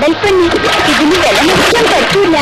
കടൽപ്പന്നി ഇതിന് വില നിൽക്കാൻ പറ്റൂല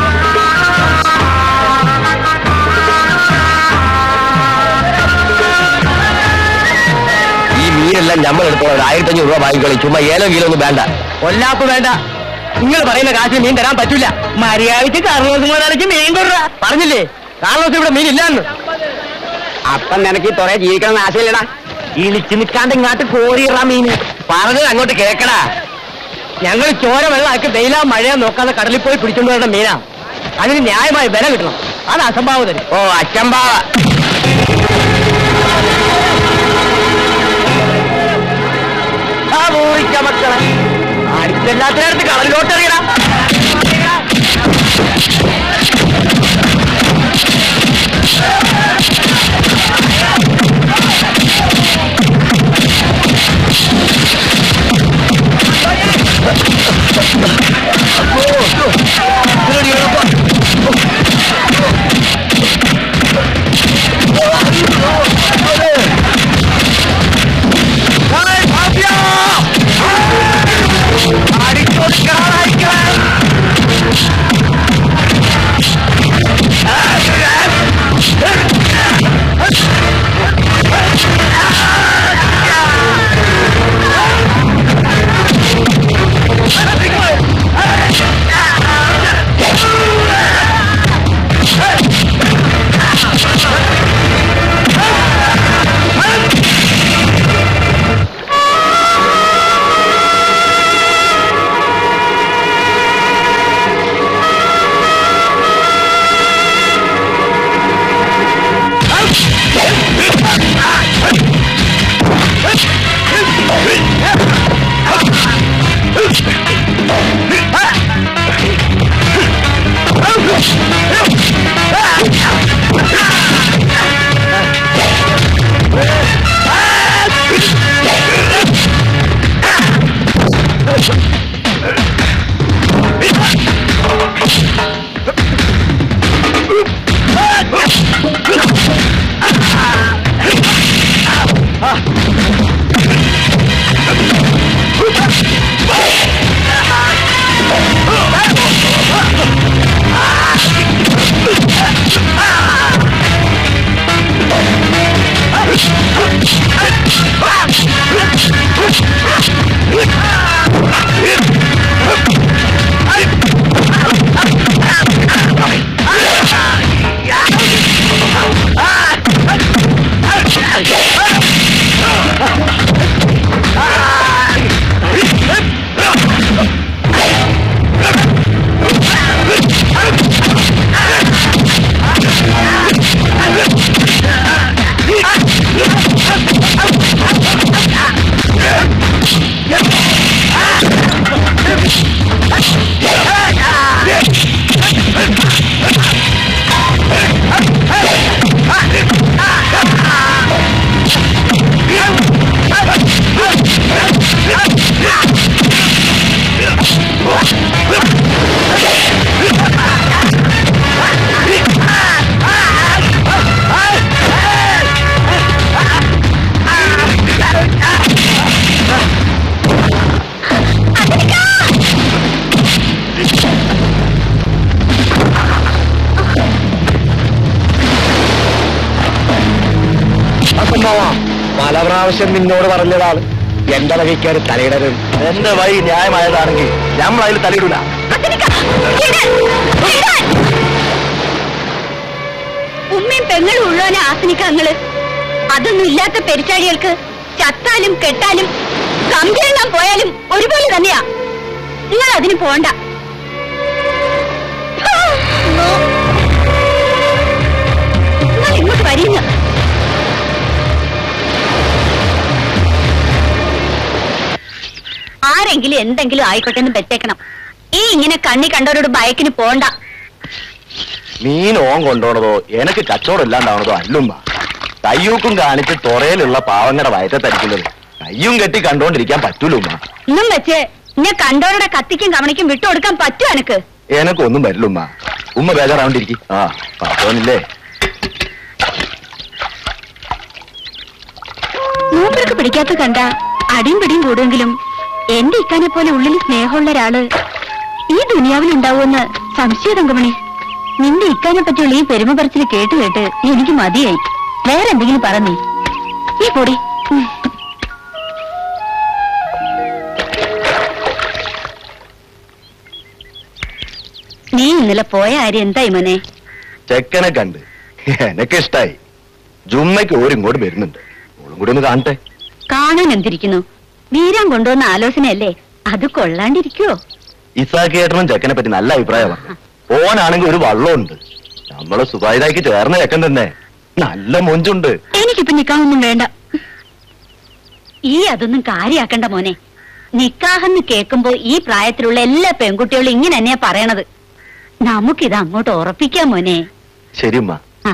ഈ മീനെല്ലാം നമ്മൾ എടുത്തോ ഒരു ആയിരത്തി അഞ്ഞൂറ് രൂപ വാങ്ങിക്കളി ചുമ്മാ ഏലോ കിലോ ഒന്നും വേണ്ട കൊല്ലാപ്പ് വേണ്ട നിങ്ങൾ പറയുന്ന കാശ് മീൻ തരാൻ പറ്റൂല മര്യാദക്ക് കാർലോസ് മീൻ തരുക പറഞ്ഞില്ലേ കാർലോസ് ഇവിടെ മീൻ ഇല്ലാന്ന് അപ്പം നിനക്ക് തുറയെ ജീവിക്കണം ആശയില്ലടാ ഇളിച്ചു നിൽക്കാണ്ട് ഇങ്ങാട്ട് കോരിയിറ മീന് പറഞ്ഞത് അങ്ങോട്ട് കേക്കടാ ഞങ്ങൾ ചോര വെള്ളമാക്കി വെയിലാ മഴയാ നോക്കാതെ കടലിൽ പോയി പിടിച്ചോണ്ട് വരുന്ന മീനാ അതിന് ന്യായമായ വില കിട്ടണം അത് അസംഭാവതര് ഓ അച്ചമ്പാവ ആ മൂറിക്ക മക്കളെ അടിച്ചെല്ലാത്തിനടുത്ത് കടലിലോട്ട് എറിയണം അസംഭവ പല പ്രാവശ്യം നിന്നോട് പറഞ്ഞതാണ് എന്റെ വകയ്ക്കാര് തലയിടരുത് എന്റെ വഴി ന്യായമായതാണെങ്കിൽ നമ്മൾ അതിൽ തലയിടൂല ഉമ്മയും പെങ്ങളും ഉള്ളവനെ ആസനിക്കങ്ങള് അതൊന്നും ഇല്ലാത്ത പെരിച്ചാഴികൾക്ക് ചത്താലും കെട്ടാലും സംശയം പോയാലും ഒരുപോലെ തന്നെയാ നിങ്ങൾ അതിന് പോണ്ട നിങ്ങൾ ഇങ്ങോട്ട് വരീങ്ങ ആരെങ്കിലും എന്തെങ്കിലും ആയിക്കോട്ടെ എന്ന് വെച്ചേക്കണം ഈ ഇങ്ങനെ കണ്ണി കണ്ടവരോട് ബയക്കിന് പോണ്ട മീൻ ഓൻ കൊണ്ടോണതോ എനക്ക് കച്ചവടം ഇല്ലാണ്ടാവണതോ അല്ലുമ്മ കയ്യൂക്കും കാണിച്ച് തുറയിലുള്ള പാവങ്ങളുടെ വയറ്റെ തരിക്കുന്നത് കയ്യും കെട്ടി കണ്ടോണ്ടിരിക്കാൻ പറ്റൂലുമ്മ ഇന്നും വെച്ച് ഇന്നെ കണ്ടവരുടെ കത്തിക്കും കവണിക്കും വിട്ടുകൊടുക്കാൻ പറ്റുമോ എനക്ക് എനക്കൊന്നും വരില്ലുമ്മ ഉമ്മ ബേജാറാവണ്ടിരിക്കും ആ പത്തോനില്ലേ മൂപ്പർക്ക് പിടിക്കാത്ത കണ്ട അടിയും പിടിയും കൂടുമെങ്കിലും എന്റെ ഇക്കാനെ പോലെ ഉള്ളിൽ സ്നേഹമുള്ള ഒരാള് ഈ ദുനിയാവിൽ ഉണ്ടാവുമെന്ന് സംശയ തങ്കമണി നിന്റെ ഇക്കാനെ പറ്റിയുള്ള ഈ പെരുമ പറച്ചിൽ കേട്ട് കേട്ട് എനിക്ക് മതിയായി വേറെ എന്തെങ്കിലും പറ നീ ഈ പൊടി ഉം. നീ ഇന്നലെ പോയ ആര്യം എന്തായി മോനെ ചെക്കനെ കണ്ട് എനക്ക് ഇഷ്ടായി ജുമ്മയ്ക്ക് ഓരിങ്ങോട്ട് വരുന്നുണ്ട് ഓളും കൂടി ഒന്ന് കാണട്ടെ കാണാൻ എന്തിരിക്കുന്നു വീരാൻ കൊണ്ടുവന്ന ആലോചനയല്ലേ അത് കൊള്ളാണ്ടിരിക്കുവോ ഇസാക്കേട്ടനും ചെക്കനെ പറ്റി നല്ല അഭിപ്രായം പറഞ്ഞു ഓനാണെങ്കിൽ ഒരു വള്ളമുണ്ട് നമ്മള് സുബായിതാക്കി ചേർന്ന ചെക്കൻ തന്നെ നല്ല മൊഞ്ചുണ്ട് എനിക്കിപ്പോ നിക്കാഹൊന്നും വേണ്ട ഈ അതൊന്നും കാര്യാക്കണ്ട മോനെ നിക്കാഹെന്ന് കേൾക്കുമ്പോ ഈ പ്രായത്തിലുള്ള എല്ലാ പെൺകുട്ടികളും ഇങ്ങനെ തന്നെയാ പറയണത് നമുക്കിത് അങ്ങോട്ട് ഉറപ്പിക്കാം മോനെ ശരിയമ്മ ആ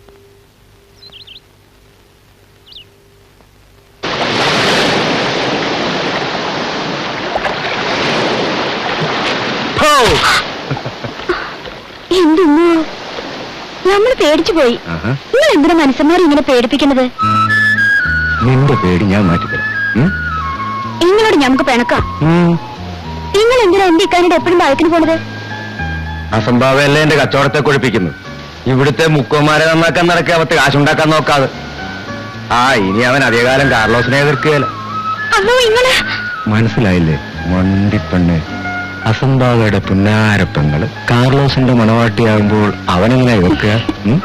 എന്തൊന്നു നമ്മൾ പേടിച്ചു പോയി നിങ്ങൾ എന്തിനാ മനുഷ്യന്മാർ ഇങ്ങനെ പേടിപ്പിക്കുന്നത് നിന്റെ പേടി ഞാൻ മാറ്റിത്തരാം നിങ്ങളോട് ഞമ്മക്ക് പിണക്കാം നിങ്ങൾ എന്തിനാ എന്റെ ഇക്കാനോട് എപ്പോഴും വഴക്കിന് പോണത് അസംഭാവല്ലേ എന്റെ കച്ചവടത്തെ കൊഴിപ്പിക്കുന്നു ഇവിടുത്തെ മുക്കോമാരെ നന്നാക്കാൻ നടക്കുക അവത്ത് കാശുണ്ടാക്കാൻ നോക്കാതെ ആ ഇനി അവൻ അധികകാലം കാർലോസിനെ എതിർക്കുകയല്ല അല്ലോ നിങ്ങള് മനസ്സിലായില്ലേ മണ്ടിപ്പെണ്ണ് അസംഭാവയുടെ പുന്നാരപ്പെങ്ങള് കാർലോസിന്റെ മണവാട്ടിയാകുമ്പോൾ അവനെങ്ങനെ എതിർക്കുക ഉം?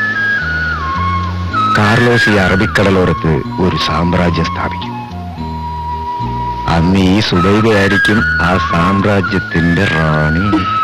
കാർലോസ് ഈ അറബിക്കടലോരത്ത് ഒരു സാമ്രാജ്യം സ്ഥാപിക്കും അന്ന് ഈ സുബൈദയായിരിക്കും ആ സാമ്രാജ്യത്തിന്റെ റാണി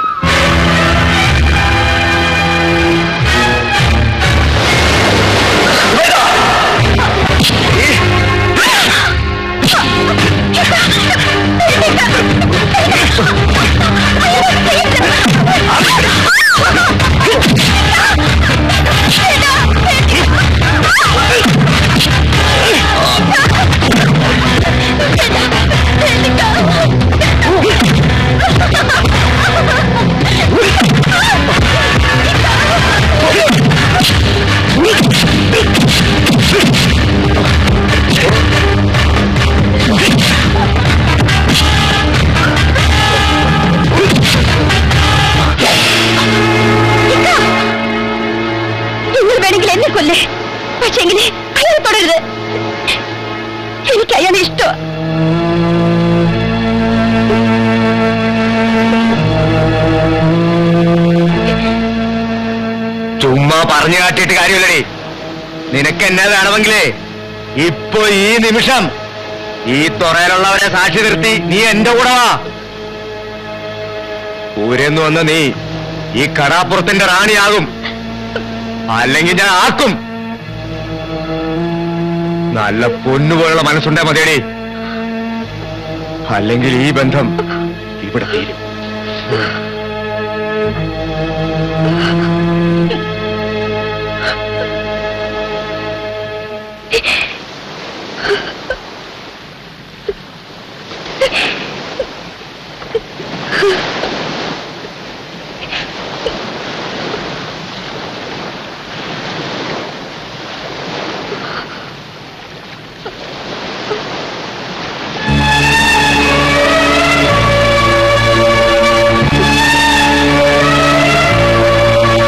നിങ്ങൾ വേണമെങ്കിൽ എന്നെ കൊല്ലേ പക്ഷെങ്കിൽ അയാൾ തുടരുത് എനിക്ക് അയാളെ ഇഷ്ടമാ ചുമ്മാ പറഞ്ഞു കാട്ടിയിട്ട് കാര്യമില്ലടി നിനക്ക് എന്നെ വേണമെങ്കിലേ ഇപ്പൊ ഈ നിമിഷം ഈ തുറയിലുള്ളവരെ സാക്ഷി നിർത്തി നീ എന്റെ കൂടെ വാ ഊരെന്ന് വന്ന നീ ഈ കടാപ്പുറത്തിന്റെ റാണിയാകും അല്ലെങ്കിൽ ഞാൻ ആക്കും നല്ല പൊന്നുപോലുള്ള മനസ്സുണ്ടേ മതിയടി അല്ലെങ്കിൽ ഈ ബന്ധം ഇവിടെ തീരും ആ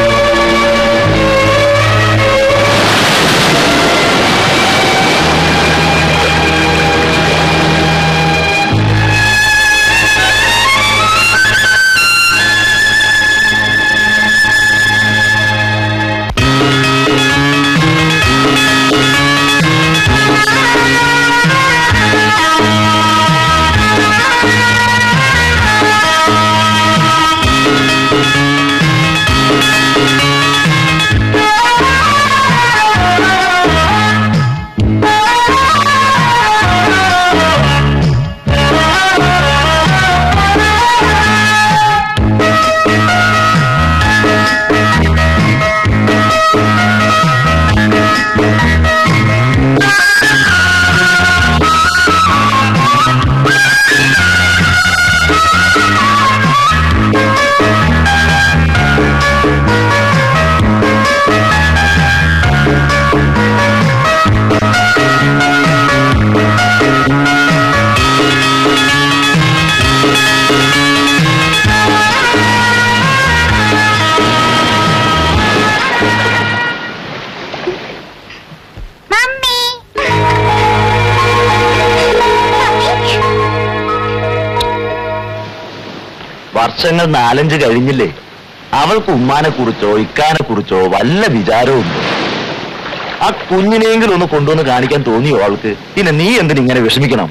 വർഷങ്ങൾ നാലഞ്ച് കഴിഞ്ഞില്ലേ അവൾക്ക് ഉമ്മാനെ കുറിച്ചോ ഇക്കാനെ കുറിച്ചോ വല്ല വിചാരവും ഉണ്ടോ ആ കുഞ്ഞിനെങ്കിലും ഒന്ന് കൊണ്ടുവന്ന് കാണിക്കാൻ തോന്നിയോ അവൾക്ക് പിന്നെ നീ എന്തിന് ഇങ്ങനെ വിഷമിക്കണം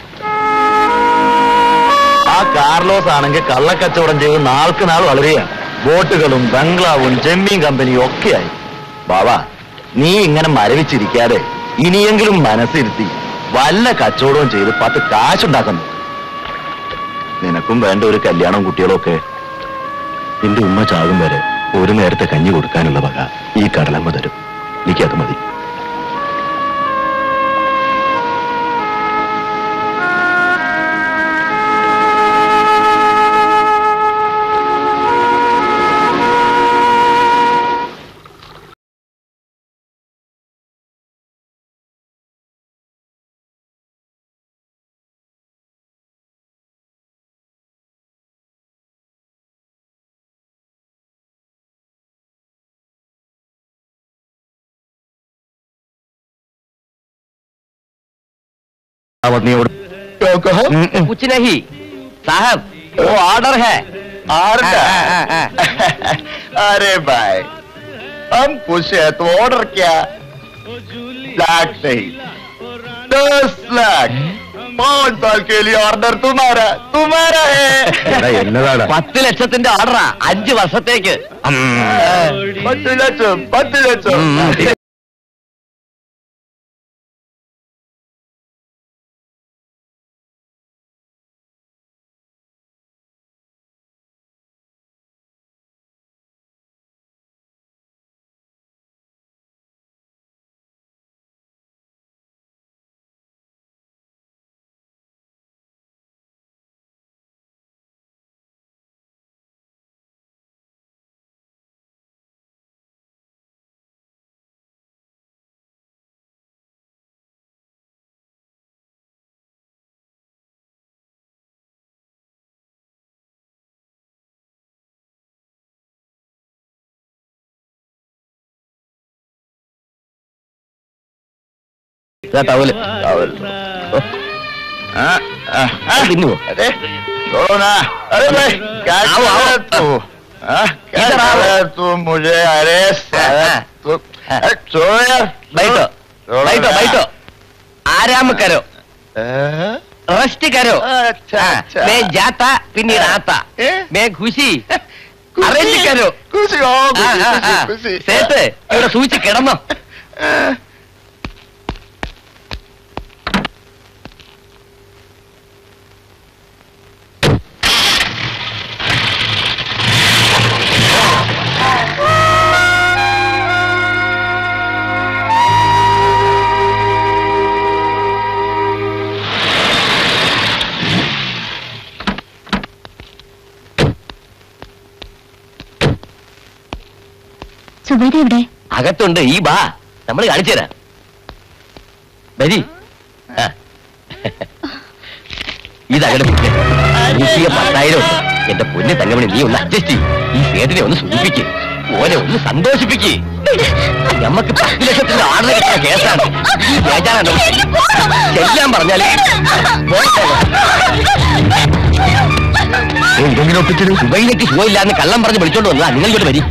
ആ കാർലോസ് ആണെങ്കിൽ കള്ളക്കച്ചവടം ചെയ്ത് നാൾക്ക് നാൾ വളരുകയാണ് ബോട്ടുകളും ബംഗ്ലാവും ജമ്മീൻ കമ്പനിയും ഒക്കെയായി ബാബാ നീ ഇങ്ങനെ മരവിച്ചിരിക്കാതെ ഇനിയെങ്കിലും മനസ്സിരുത്തി വല്ല കച്ചവടവും ചെയ്ത് പത്ത് കാശുണ്ടാക്കുന്നു നിനക്കും വേണ്ട ഒരു കല്യാണം കുട്ടികളും ഒക്കെ നിന്റെ ഉമ്മ ചാകും വരെ ഒരു നേരത്തെ കഞ്ഞി കൊടുക്കാനുള്ള വക ഈ കടലമ്മ തരും എനിക്കത് മതി പത്നിയോട് कुछ नहीं साहब वो ऑर्डर है ऑर्डर हाँ, हाँ, हाँ, अरे भाई हम खुश है तो ऑर्डर क्या लाख नहीं दस लाख पाँच साल के लिए ऑर्डर तुम्हारा तुम्हारा है എന്നതാണ് പത്ത് ലക്ഷത്തിന്റെ ഓർഡറാ അഞ്ച് വർഷത്തേക്ക് പത്ത് ലക്ഷം പത്ത് ലക്ഷം ഉം. ഇതാ ടവല് തിന്നുവോ अरे छोड़ो ना अरे भाई क्या आओ, कर रहा आओ। है तू हाँ? क्या इधर कर आओ। रहा है तू मुझे अरे साला, हाँ। तू अरे छोड़ो यार बैठो छोड़ो बैठो ना। बैठो आराम करो हाँ? रेस्ट करो अच्छा हाँ, अच्छा मैं जाता फिर आता ए? मैं खुशी खुशी, അറേഞ്ച് കരോ खुशी हो खुशी खुशी खुशी സേത്ത് ഇവിടെ സൂചിച്ച് കിടന്നോ हाँ। സുബൈദ എവിടെ അകത്തുണ്ട് ഈ ബാ നമ്മൾ കാണിച്ചു തരാം വരി ആ. ഇതകടെ കിട്ടിയ പത്തായിരം ഉണ്ട്. എന്റെ പൊന്ന് തങ്കമണി നീ ഒന്ന് അഡ്ജസ്റ്റ് ചെയ്യും ഈ സേട്ടിനെ ഒന്ന് സൂചിപ്പിക്ക് ഓനെ ഒന്ന് സന്തോഷിപ്പിക്ക് ഞമ്മക്ക് പത്ത് ലക്ഷത്തിന്റെ ആർഡർ കിട്ടുന്ന കേസാണ് ഈ ബേജാറാണ് ചെല്ലാൻ പറഞ്ഞാല് ഇതെങ്ങനെ ഒപ്പിച്ചത് ദുബൈയിലേക്ക് സുഖമില്ലാന്ന് കള്ളം പറഞ്ഞ് വിളിച്ചോണ്ട് വന്നതാ നിങ്ങൾ ഇങ്ങോട്ട് വരി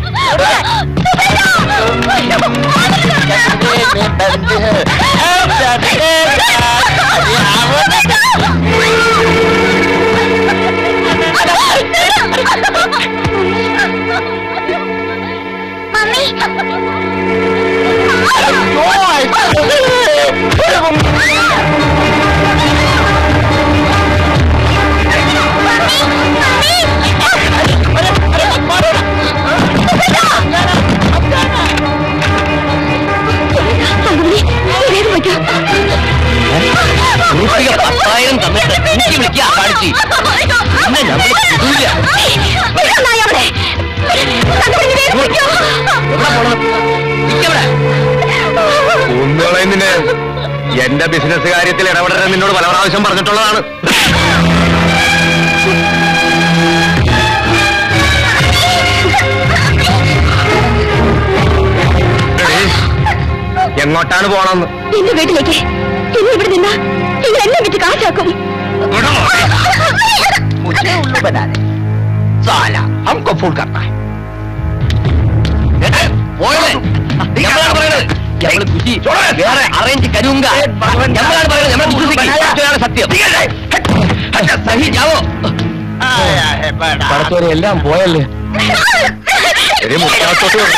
ഉറുപ്പിക പത്തായിരം തന്നിട്ട് എനിക്ക് വിളിക്കുക കാണിച്ച് പിന്നെ നമ്മൾ കിട്ടൂല എവിടെ പോണം നിക്കവിടെ ഒന്നുകളെ എന്റെ ബിസിനസ് കാര്യത്തിൽ ഇടപെടരുത് നിന്നോട് പല പ്രാവശ്യം പറഞ്ഞിട്ടുള്ളതാണ് എടീ, എങ്ങോട്ടാണ് പോണെന്ന് എന്റെ വീട്ടിലേക്ക് ഇനി ഇവിടെ നിന്നാ നിങ്ങൾ എന്നെ വിറ്റ് കാശാക്കും साला हमको फूल करना है പോയത് ഞമ്മളാണ് പറയുന്നത് ഞമ്മള് കുശി വേറെ അറേഞ്ച് കരുങ്ക ഞമ്മളാണ് പറയുന്നത് ഞമ്മളെ വിശ്വസിക്കും മറ്റൊരാളെ സത്യം സഹി ജാവോ പടത്തോരെ എല്ലാം പോയല്ലേ ശരി, മുറ്റത്തോട്ട് വരൂ.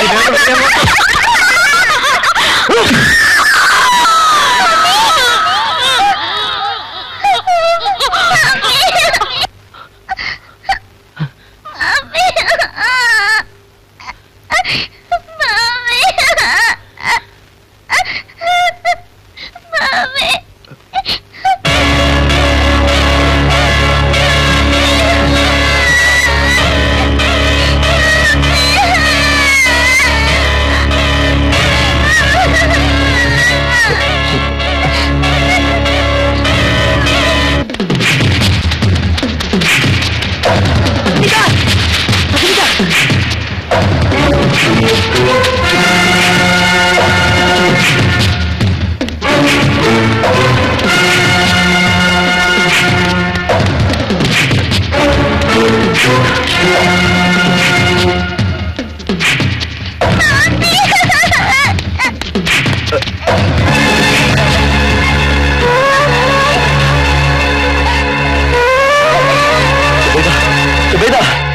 സുബൈദ, സുബൈദ.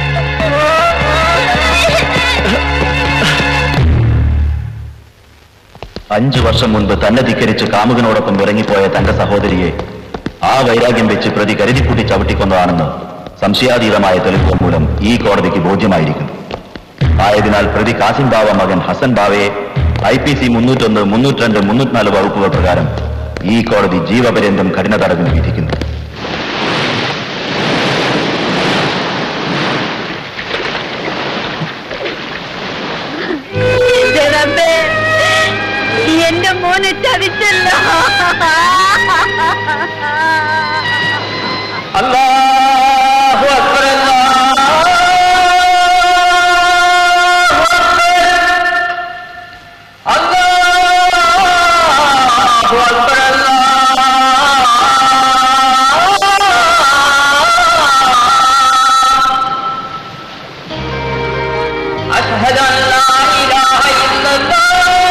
അഞ്ചു വർഷം മുൻപ് തന്നെ ധിക്കരിച്ച് കാമുകനോടൊപ്പം ഇറങ്ങിപ്പോയ തന്റെ സഹോദരിയെ ആ വൈരാഗ്യം വെച്ച് പ്രതി കരുതിക്കൂട്ടി ചവിട്ടിക്കൊന്നതാണെന്ന് സംശയാതീതമായ തെളിവുകൾ മൂലം ഈ കോടതിക്ക് ബോധ്യമായിരിക്കുന്നു ആയതിനാൽ പ്രതി കാസിം ബാവ മകൻ ഹസൻ ബാവയെ ഐ പി സി മുന്നൂറ്റൊന്ന് മുന്നൂറ്റിരണ്ട് മുന്നൂറ്റിനാല് വകുപ്പുകൾ പ്രകാരം ഈ കോടതി ജീവപര്യന്തം കഠിന തടവിന് വിധിക്കുന്നു എന്റെ മോനെ ചതിച്ചല്ലോ അല്ലാഹു അക്ബർ അല്ലാഹു അക്ബർ അഷ്ഹദു അൻ ലാ ഇലാഹ ഇല്ലല്ലാഹ്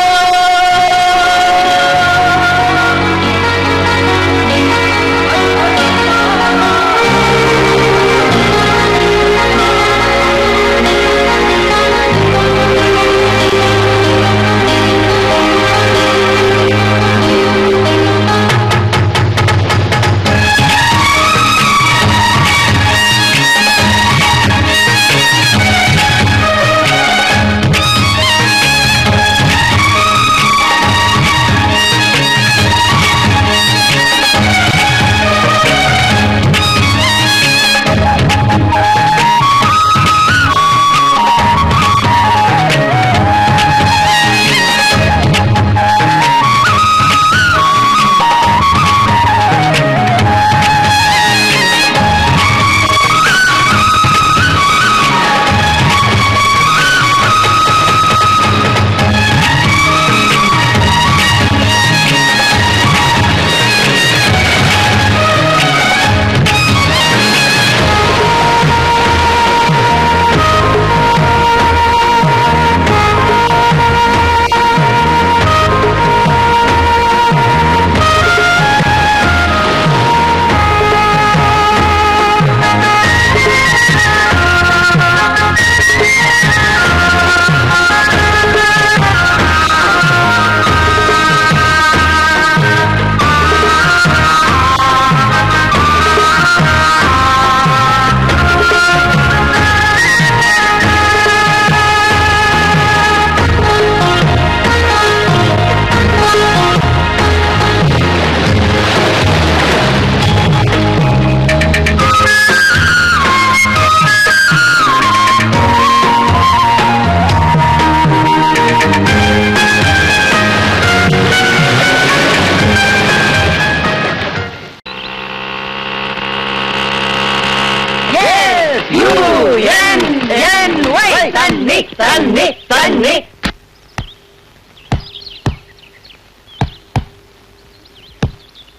തന്നെ തന്നെ തന്നെ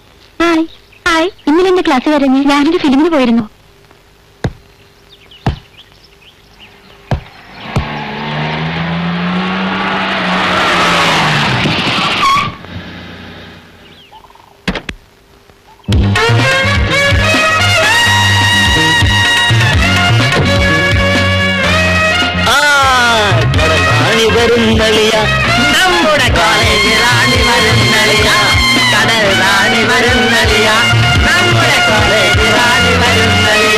ഹായ് ഹായ് ഇന്നലെ എന്റെ ക്ലാസ് വരെ ഞാനൊരു ഫിലിമിന് പോയിരുന്നു വരുന്നളിയ നമ്മുടെ കോളേജ് റാണി വരുന്നളിയ കടൽ റാണി വരുന്നളിയ നമ്മുടെ കോളേജ് റാണി വരുന്നളിയ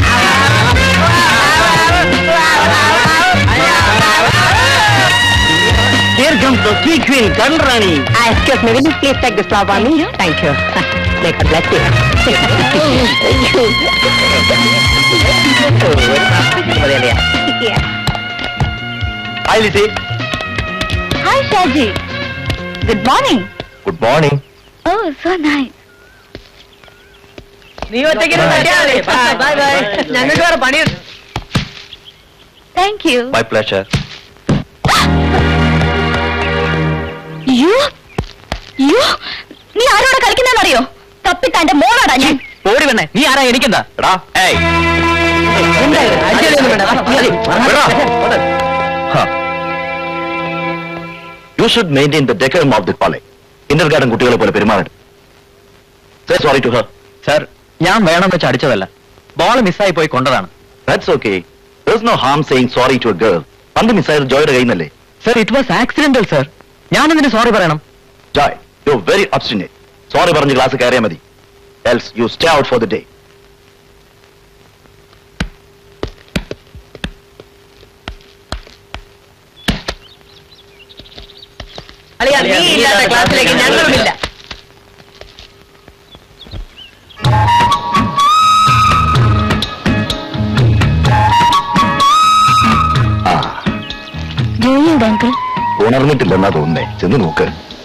Here comes the sweet queen, Kanrani. Excuse me, will you please take this flower on me? Thank you. May God bless you. Yeah. Hi Lissy hi Shaji good morning good morning oh so nice നീ ഒറ്റയ്ക്ക് bye bye ഞങ്ങൾക്ക് വേറെ പണിയുണ്ട് thank you my pleasure you you നീ ആരോടെ കളിക്കുന്നറിയോ തപ്പിത്താന്റെ മോളാടാ ഞാൻ ഓടി വേണേ നീ ആരാ എനിക്കെന്താ എടാ ഏയ് you should maintain the decorum of the college ഇന്റർ ഗാർഡൻ കുട്ടികളെ പോലെ പെരുമാറരുത് say sorry to her sir ഞാൻ വേണം വെച്ച് അടിച്ചതല്ല ബോൾ മിസ്സായി പോയി കൊണ്ടതാണ് that's okay there's no harm saying sorry to a girl പന്ത് മിസ്സായത് ജോയുടെ കയ്യിൽ നിന്നല്ലേ sir it was accidental sir ഞാൻ എന്തിനു സോറി പറയണം Joy you very obstinate sorry പറഞ്ഞ് ക്ലാസ് കയറിയാൽ മതി else you stay out for the day അളിയാ നീ ഇല്ലാത്ത ക്ലാസ്സിലേക്ക് ഞങ്ങളുമില്ല ആ ജോയിയുടെ അങ്കിൾ ഉണർന്നിട്ടില്ലെന്നാ തോന്നുന്നേ ചെന്ന് നോക്ക്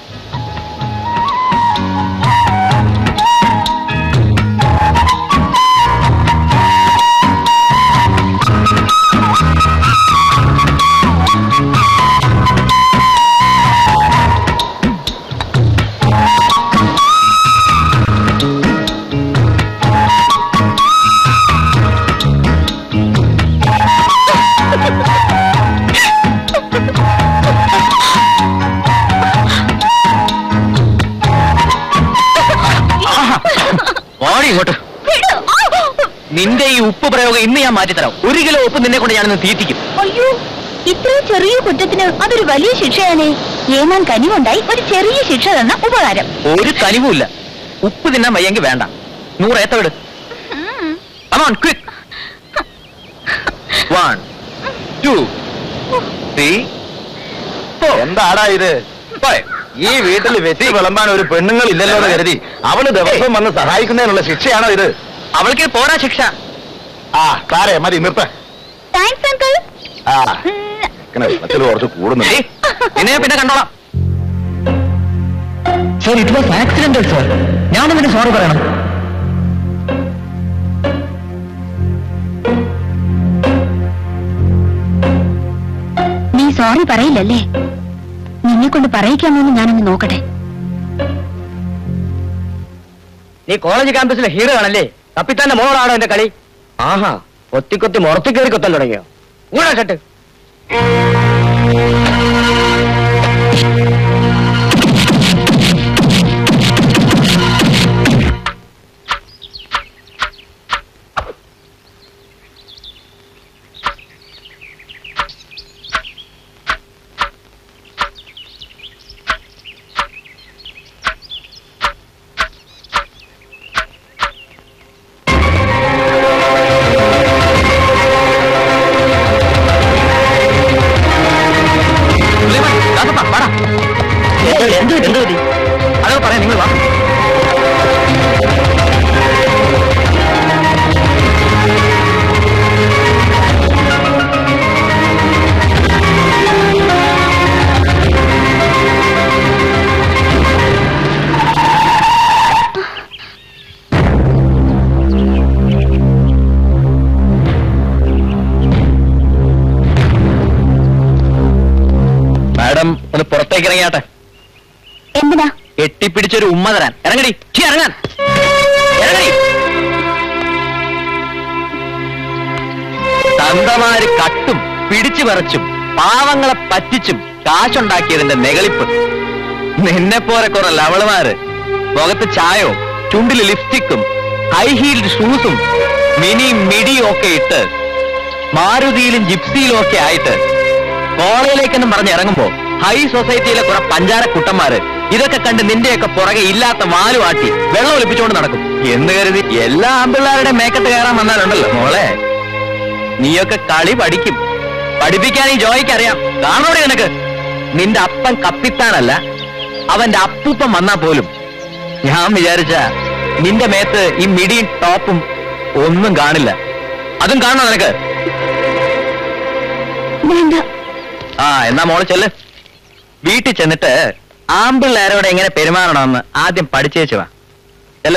ഓടി ഇങ്ങോട്ട് നിന്റെ ഈ ഉപ്പ് പ്രയോഗം ഇന്ന് ഞാൻ മാറ്റിത്തരാം ഒരു കിലോ ഉപ്പ് നിന്നെ കൊണ്ട് ഞാനിന്ന് തീറ്റിക്കും അയ്യോ ഇത്രയും ചെറിയ കുറ്റത്തിന് അതൊരു വലിയ ശിക്ഷയാണ് ഏമാൻ കനിവുണ്ടായി ഒരു ചെറിയ ശിക്ഷ തന്ന ഉപകാരം ഒരു കനിവുമില്ല ഉപ്പ് തിന്നാൻ വയ്യെങ്കിൽ വേണ്ട നൂറ് ഏത്ത വിട് come on quick one two three എന്താടാ ഇത് ഈ വീട്ടിൽ വെറ്റി വിളമ്പാൻ ഒരു പെണ്ണുങ്ങൾ ഇല്ലല്ലോ എന്ന് കരുതി അവള് ദിവസം വന്ന് സഹായിക്കുന്നതിനുള്ള ശിക്ഷയാണോ ഇത് അവൾക്ക് പോരാ ശിക്ഷ ആ കാരേ മതി നിർത്ത താങ്ക്സ് അങ്കിൾ ആ ഇങ്ങനെ വെള്ളത്തിൽ കുറച്ച് കൂടുന്നു ഏയ്, നിന്നെ പിന്നെ കണ്ടോളാം sir it was accidental sir ഞാൻ ഇതിന് സോറി പറയണം നീ സോറി പറയില്ലല്ലേ നിന്നെ കൊണ്ട് പറയിക്കാമോന്ന് ഞാനൊന്ന് നോക്കട്ടെ നീ കോളേജ് ക്യാമ്പസിലെ ഹീറോ ആണല്ലേ കപ്പിത്താന്റെ മോളാണോ എന്റെ കളി ആഹാ കൊത്തി കൊത്തി മുറത്തി കയറി കൊത്താൻ തുടങ്ങിയോ ഊടാ ഷട്ട് എന്ത് എന്ത് പറ്റി അതൊക്കെ പറയാം നിങ്ങൾ വാ മാഡം ഒന്ന് പുറത്തേക്ക് ഇറങ്ങിയാട്ടെ എന്തിനാ കെട്ടിപ്പിടിച്ചൊരു ഉമ്മ തരാൻ ഇറങ്ങടി ഛീ, ഇറങ്ങാൻ ഇറങ്ങടി തന്തമാര് കട്ടും പിടിച്ചു പറിച്ചും പാവങ്ങളെ പറ്റിച്ചും കാശുണ്ടാക്കിയതിന്റെ നെകളിപ്പ് നിന്നെ പോലെ കുറെ ലവളുമാര് മുഖത്ത് ചായവും ചുണ്ടില് ലിപ്സ്റ്റിക്കും ഹൈ ഹീൽഡ് ഷൂസും മിനി മിഡിയും ഒക്കെ ഇട്ട് മാരുതിയിലും ജിപ്സിയിലും ഒക്കെ ആയിട്ട് കോളേജിലേക്കെന്നും പറഞ്ഞ് ഇറങ്ങുമ്പോ ഹൈ സൊസൈറ്റിയിലെ കുറെ പഞ്ചാര കുട്ടന്മാര് ഇതൊക്കെ കണ്ട് നിന്റെയൊക്കെ പുറകെ ഇല്ലാത്ത വാലു ആട്ടി വെള്ളം ഒലിപ്പിച്ചുകൊണ്ട് നടക്കും എന്ന് കരുതി എല്ലാ ആമ്പിള്ളാരുടെ മേക്കത്ത് കയറാൻ വന്നാലുണ്ടല്ലോ മോളെ നീയൊക്കെ കളി പഠിക്കും പഠിപ്പിക്കാൻ ഈ ജോയിക്ക് അറിയാം കാണോടെ നിനക്ക് നിന്റെ അപ്പൻ കപ്പിത്താനല്ല അവന്റെ അപ്പൂപ്പൻ വന്നാ പോലും ഞാൻ വിചാരിച്ച നിന്റെ മേത്ത് ഈ മിടിയും ടോപ്പും ഒന്നും കാണില്ല അതും കാണണോ നിനക്ക് വേണ്ട ആ എന്നാ മോള് ചെല്ല് വീട്ടിൽ ചെന്നിട്ട് ആമ്പിള്ളേരോടെ എങ്ങനെ പെരുമാറണമെന്ന് ആദ്യം പഠിച്ചേച്ചു വാ ചെല്ല്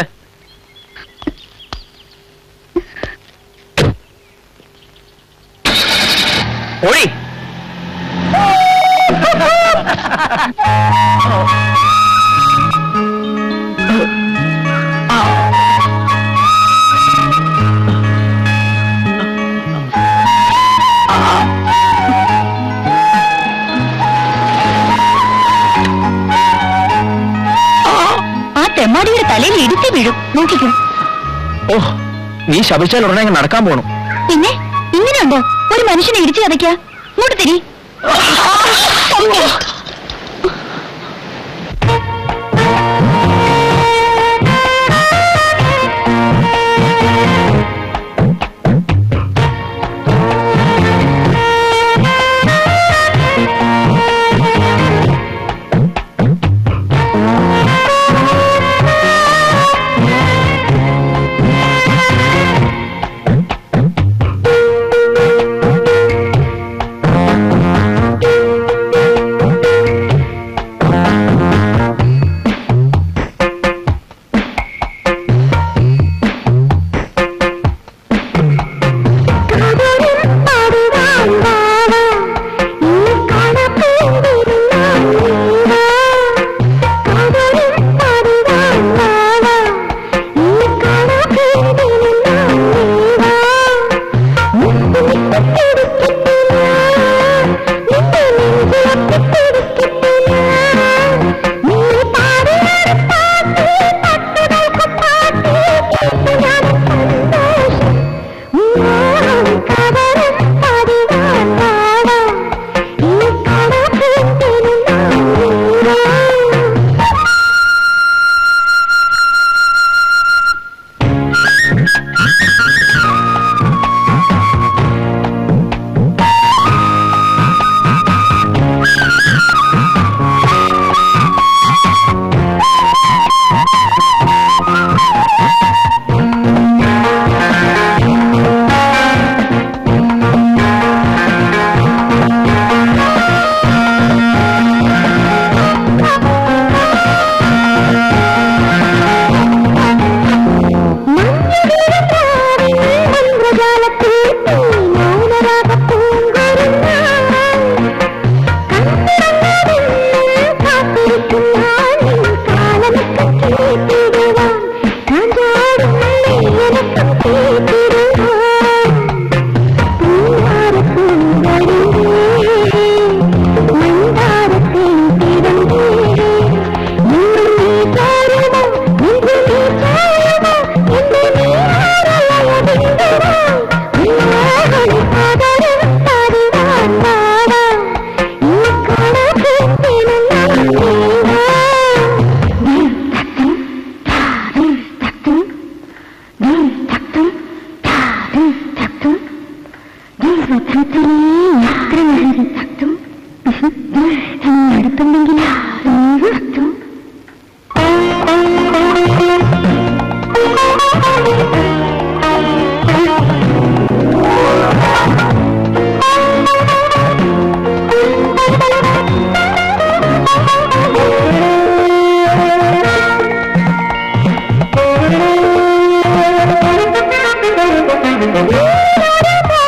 ഓടി ആ തെമ്മാടിയുടെ തലയിൽ ഇടിച്ചു വീഴും നോക്കിക്കോ ഓ നീ ശപിച്ചാൽ ഉടനെ അങ്ങ് നടക്കാൻ പോണു പിന്നെ ഇങ്ങനെയുണ്ടോ ഒരു മനുഷ്യനെ ഇടിച്ചു കഥയ്ക്ക ഇങ്ങോട്ട് തിരി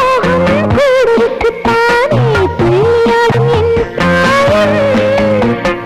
ും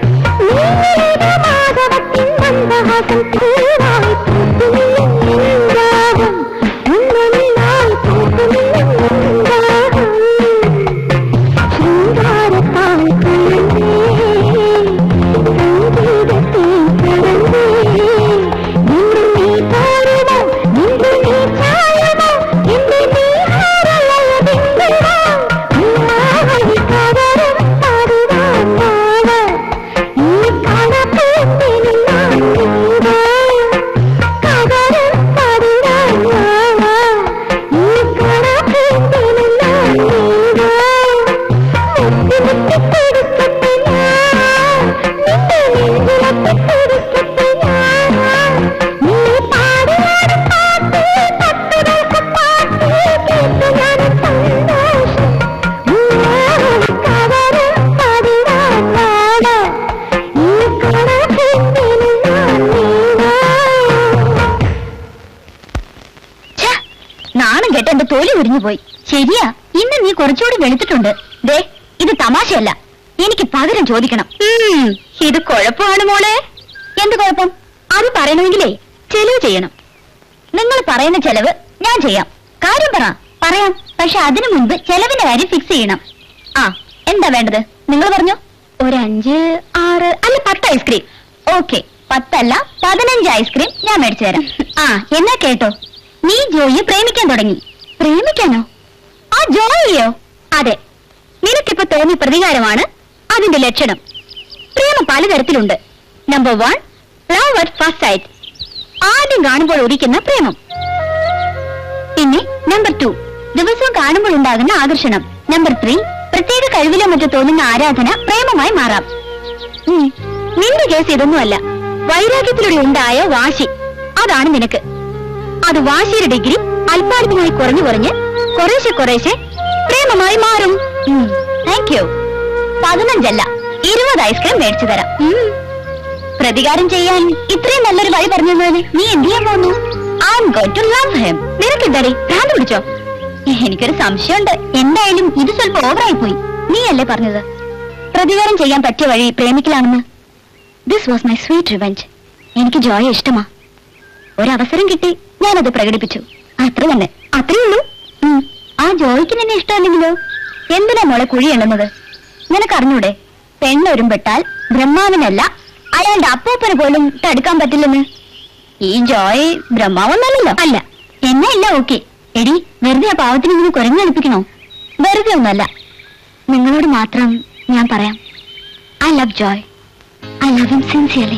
ഉരിഞ്ഞു പോയി ശരിയാ ഇന്ന് നീ കുറച്ചുകൂടി വെളുത്തിട്ടുണ്ട് ദേ ഇത് തമാശയല്ല എനിക്ക് പകരം ചോദിക്കണം ഉം, ഇത് കുഴപ്പമാണ് മോളെ എന്ത് കുഴപ്പം അത് പറയണമെങ്കിലേ ചെലവ് ചെയ്യണം നിങ്ങൾ പറയുന്ന ചെലവ് ഞാൻ ചെയ്യാം കാര്യം പറ പറയാം പക്ഷെ അതിനു മുൻപ് ചെലവിന്റെ കാര്യം ഫിക്സ് ചെയ്യണം ആ എന്താ വേണ്ടത് നിങ്ങൾ പറഞ്ഞു ഒരു അഞ്ച് ആറ് അല്ല പത്ത് ഐസ്ക്രീം ഓക്കെ പത്തല്ല പതിനഞ്ച് ഐസ്ക്രീം ഞാൻ മേടിച്ചു തരാം ആ എന്നാ കേട്ടോ നീ ജോയിയെ പ്രേമിക്കാൻ തുടങ്ങി പ്രേമിക്കാനോ ആ ജോയിയോ അതെ നിനക്കിപ്പോ തോന്നിയ പ്രതികാരമാണ് അതിന്റെ ലക്ഷണം പ്രേമം പലതരത്തിലുണ്ട് number one love at first sight ആദ്യം കാണുമ്പോൾ ഒരിക്കുന്ന പ്രേമം പിന്നെ നമ്പർ ടു ദിവസവും കാണുമ്പോൾ ഉണ്ടാകുന്ന ആകർഷണം നമ്പർ ത്രീ പ്രത്യേക കഴിവിലോ മറ്റോ തോന്നുന്ന ആരാധന പ്രേമമായി മാറാം ഉം, നിന്റെ കേസ് ഇതൊന്നുമല്ല വൈരാഗ്യത്തിലൂടെ ഉണ്ടായ വാശി അതാണ് നിനക്ക് അത് വാശിയുടെ ഡിഗ്രി അല്പാൽപമായി കുറഞ്ഞു കുറഞ്ഞ് കുറേശ്ശെ കുറേശ്ശെ പ്രേമമായി മാറും താങ്ക് യു പതിനഞ്ചല്ല ഇരുപത് ഐസ്ക്രീം മേടിച്ചു തരാം ഉം. പ്രതികാരം ചെയ്യാൻ ഇത്രയും നല്ലൊരു വഴി പറഞ്ഞു തന്നതിന് നീ എന്ത് ചെയ്യാൻ പോകുന്നു I'm going to love him നിനക്ക് എന്താടി ഭ്രാന്ത് പിടിച്ചോ എനിക്കൊരു സംശയമുണ്ട് എന്തായാലും ഇത് സ്വല്പം ഓവറായി പോയി നീയല്ലേ പറഞ്ഞത് പ്രതികാരം ചെയ്യാൻ പറ്റിയ വഴി പ്രേമിക്കലാണെന്ന് this was my sweet revenge എനിക്ക് ജോയ ഇഷ്ടമാ ഒരവസരം കിട്ടി ഞാനത് പ്രകടിപ്പിച്ചു അത്ര തന്നെ അത്രേ ഉള്ളൂ ഉം. ആ ജോയിക്ക് നിന്നെ ഇഷ്ടമല്ലെങ്കിലോ എന്തിനാ മോളെ കുഴി എണ്ണുന്നത് നിനക്കറിഞ്ഞൂടെ പെണ്ണൊരുമ്പെട്ടാൽ ബ്രഹ്മാവിനല്ല അയാളുടെ അപ്പൂപ്പന് പോലും തടുക്കാൻ പറ്റില്ലെന്ന് ഈ ജോയ് ബ്രഹ്മാവൊന്നല്ലല്ലോ അല്ല എന്നെ ഇല്ല ഓക്കെ എടി വെറുതെ ആ പാവത്തിന് ഇങ്ങനെ കുരഞ്ഞെടുപ്പിക്കണോ വെറുതെ ഒന്നല്ല നിങ്ങളോട് മാത്രം ഞാൻ പറയാം I love Joy I love him sincerely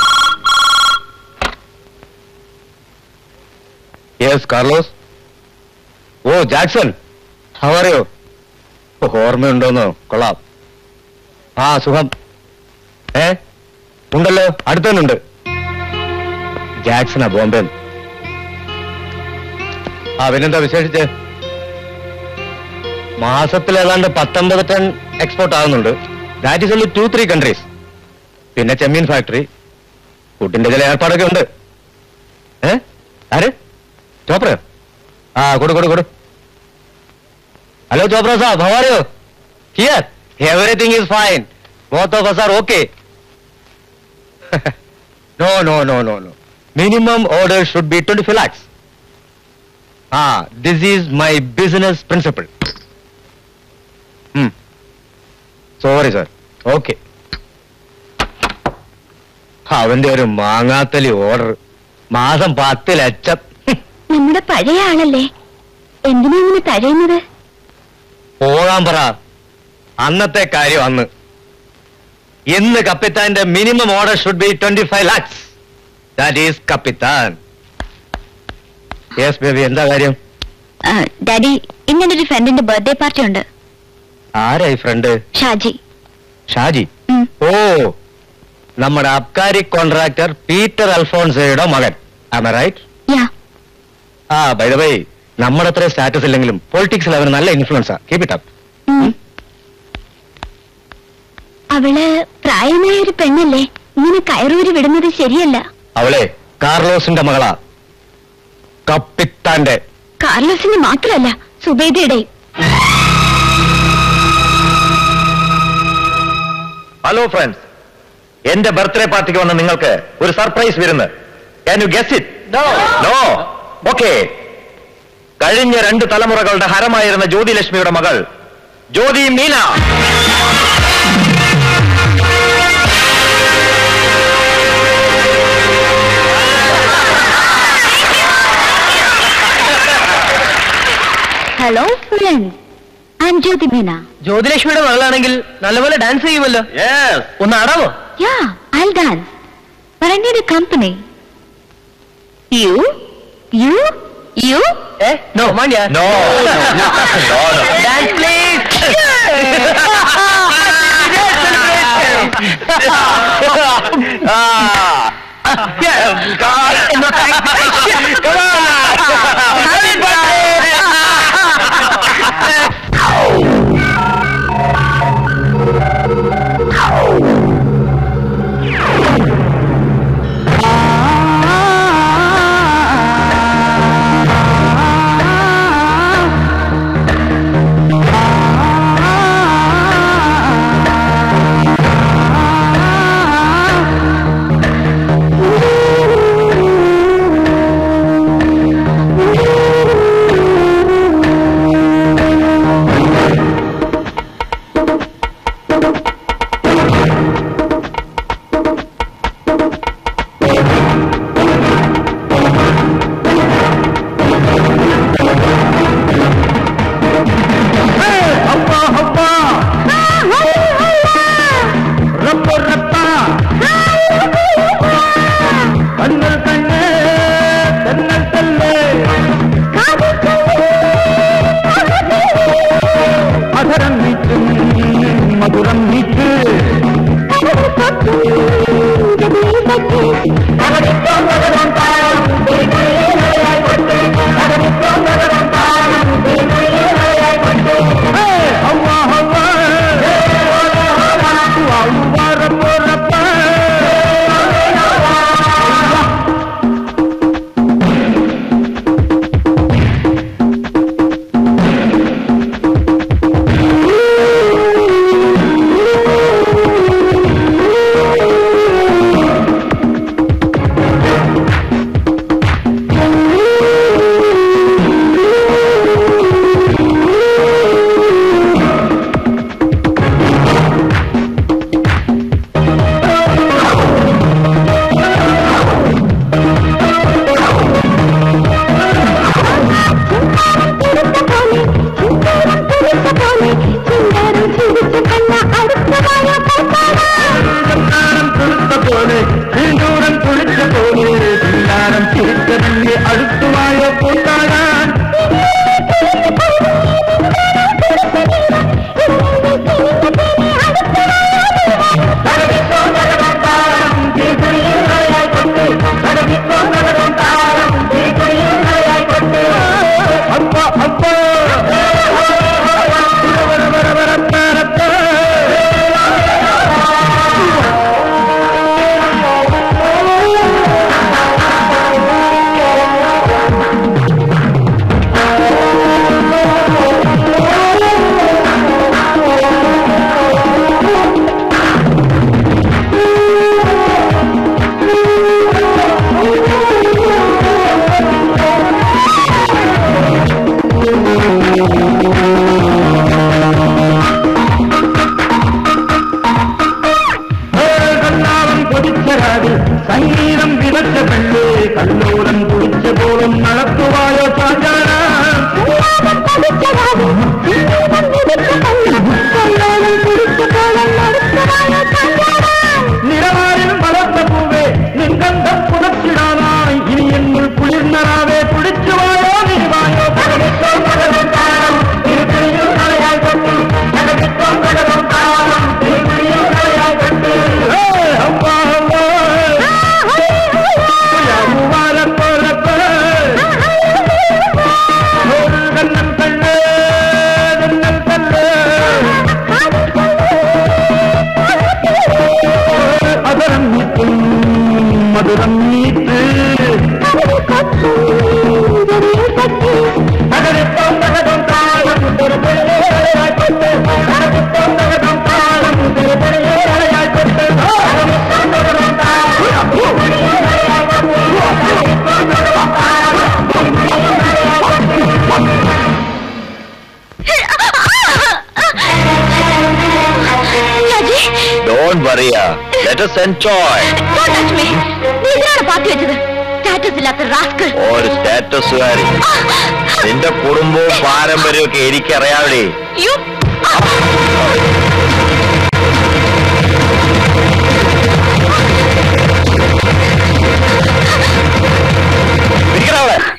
yes Carlos oh Jackson ഹവറിയോ ഓർമ്മയുണ്ടോന്നോ കൊള്ളാം ആ സുഖം ഏ ഉണ്ടല്ലോ അടുത്തന്നുണ്ട് ജാക്സണാ ബോംബെ ആ പിന്നെന്താ വിശേഷിച്ച് മാസത്തിൽ ഏതാണ്ട് പത്തൊമ്പത് ടൺ എക്സ്പോർട്ട് ആകുന്നുണ്ട് that is only two three countries പിന്നെ ചെമ്മീൻ ഫാക്ടറി ഫുഡിന്റെ ചില ഏർപ്പാടൊക്കെ ഉണ്ട് ഏ ആര് ചോപ്രയോ ആ കൊടു കൊടു കൊടു hello Chopra sahab how are you here everything is fine both of us are okay no no no no no minimum order should be twenty five lakhs ആ this is my business principle sorry sir okay അവന്റെ ഒരു മാങ്ങാത്തലി order മാസം പത്ത് ലക്ഷം ഹും. നമ്മുടെ പഴയ ആളല്ലേ എന്തിനാ ഇങ്ങനെ തഴയുന്നത് പോകാൻ പറ അന്നത്തെ കാര്യം അന്ന് ഇന്ന് കപ്പിത്താന്റെ minimum order should be twenty five lakhs that is കപ്പിത്താൻ യെസ് ബേബി എന്താ കാര്യം ഡാഡി ഇങ്ങനെ ഒരു ഫ്രണ്ടിന്റെ ബർത്ത്ഡേ പാർട്ടി ഉണ്ട് ആരായി ഫ്രണ്ട് ഷാജി ഷാജി ഉം. ഓ നമ്മുടെ അബ്കാരി കോൺട്രാക്ടർ പീറ്റർ അൽഫോൺസയുടെ മകൻ ആമ റൈറ്റ് യാ ആ ബൈ ദ ബൈ നമ്മുടെ അത്ര സ്റ്റാറ്റസ് ഇല്ലെങ്കിലും പൊളിറ്റിക്സിൽ അവന് നല്ല ഇൻഫ്ലുവൻസാ കീപ് ഇറ്റ് അപ്പ് ഉം. അവള് പ്രായമായ ഒരു പെണ്ണല്ലേ ഇങ്ങനെ കയറൂരി വിടുന്നത് ശരിയല്ല അവളെ കാർലോസിന്റെ മകളാ കപ്പിത്താന്റെ കാർലോസിന് മാത്രമല്ല സുബേദയുടെയും ഹലോ ഫ്രണ്ട്സ് എന്റെ ബർത്ത്ഡേ പാർട്ടിക്ക് വന്ന നിങ്ങൾക്ക് ഒരു സർപ്രൈസ് വരുന്നത് can you guess it no okay കഴിഞ്ഞ രണ്ട് തലമുറകളുടെ ഹരമായിരുന്ന ജ്യോതിലക്ഷ്മിയുടെ മകൾ Jyothi Meena hello friends I'm Jyothi Meena ജ്യോതിലക്ഷ്മിയുടെ മകളാണെങ്കിൽ നല്ലപോലെ ഡാൻസ് ചെയ്യുമല്ലോ യെസ് ഒന്ന് ആടാമോ yeah I dance but I need a company. You? You? You? ഏ നോ മാണ്ടിയാ നോ ഡാൻസ് പ്ലീസ് കല്ലോലം കുടിച്ച പോലും നടത്തുവായോ ചാഞ്ചാന നിലവാരം വളർന്ന പൂവേ നിൻഗന്ധം പുതച്ചിടാനായി ഇനി എന്നുൾ കുളിർന്നറാവേ കുടിച്ചുവായോ നീവായോ പകലിട്ടോ പകലും താളം തിരുപ്പിടിയിൽ കളയാൻ കൊണ്ടു പകലിട്ടോ പകലും താളം തിരുപ്പിടിയിൽ കളയാൻ കൊണ്ടു അമ്മാ അമ്മാ യാമുവാലപ്പോലപ്പോ കണ്ണൻ കണ്ണ് കണ്ണൻ കണ്ണ് അതരം നീക്കും മധുരം നീട്ട് പകരത്തോം പകരം താളം തിരുപ്പതിയായിക്കൊണ്ട് പകരത്തോം പകരം താളം തിരുപ്പതിയായിക്കൊണ്ട് പകരത്തോം പകരം Shaji don't worry let us enjoy Don't touch me. നീ ഇതിനാണ് പാത്തി വെച്ചത് സ്റ്റാറ്റസ് ഇല്ലാത്ത റാസ്കൽ ഒരു സ്റ്റാറ്റസുകാരി നിന്റെ കുടുംബവും പാരമ്പര്യവും ഒക്കെ എനിക്കറിയാവില്ലേ യു നിൽക്കണവിടെ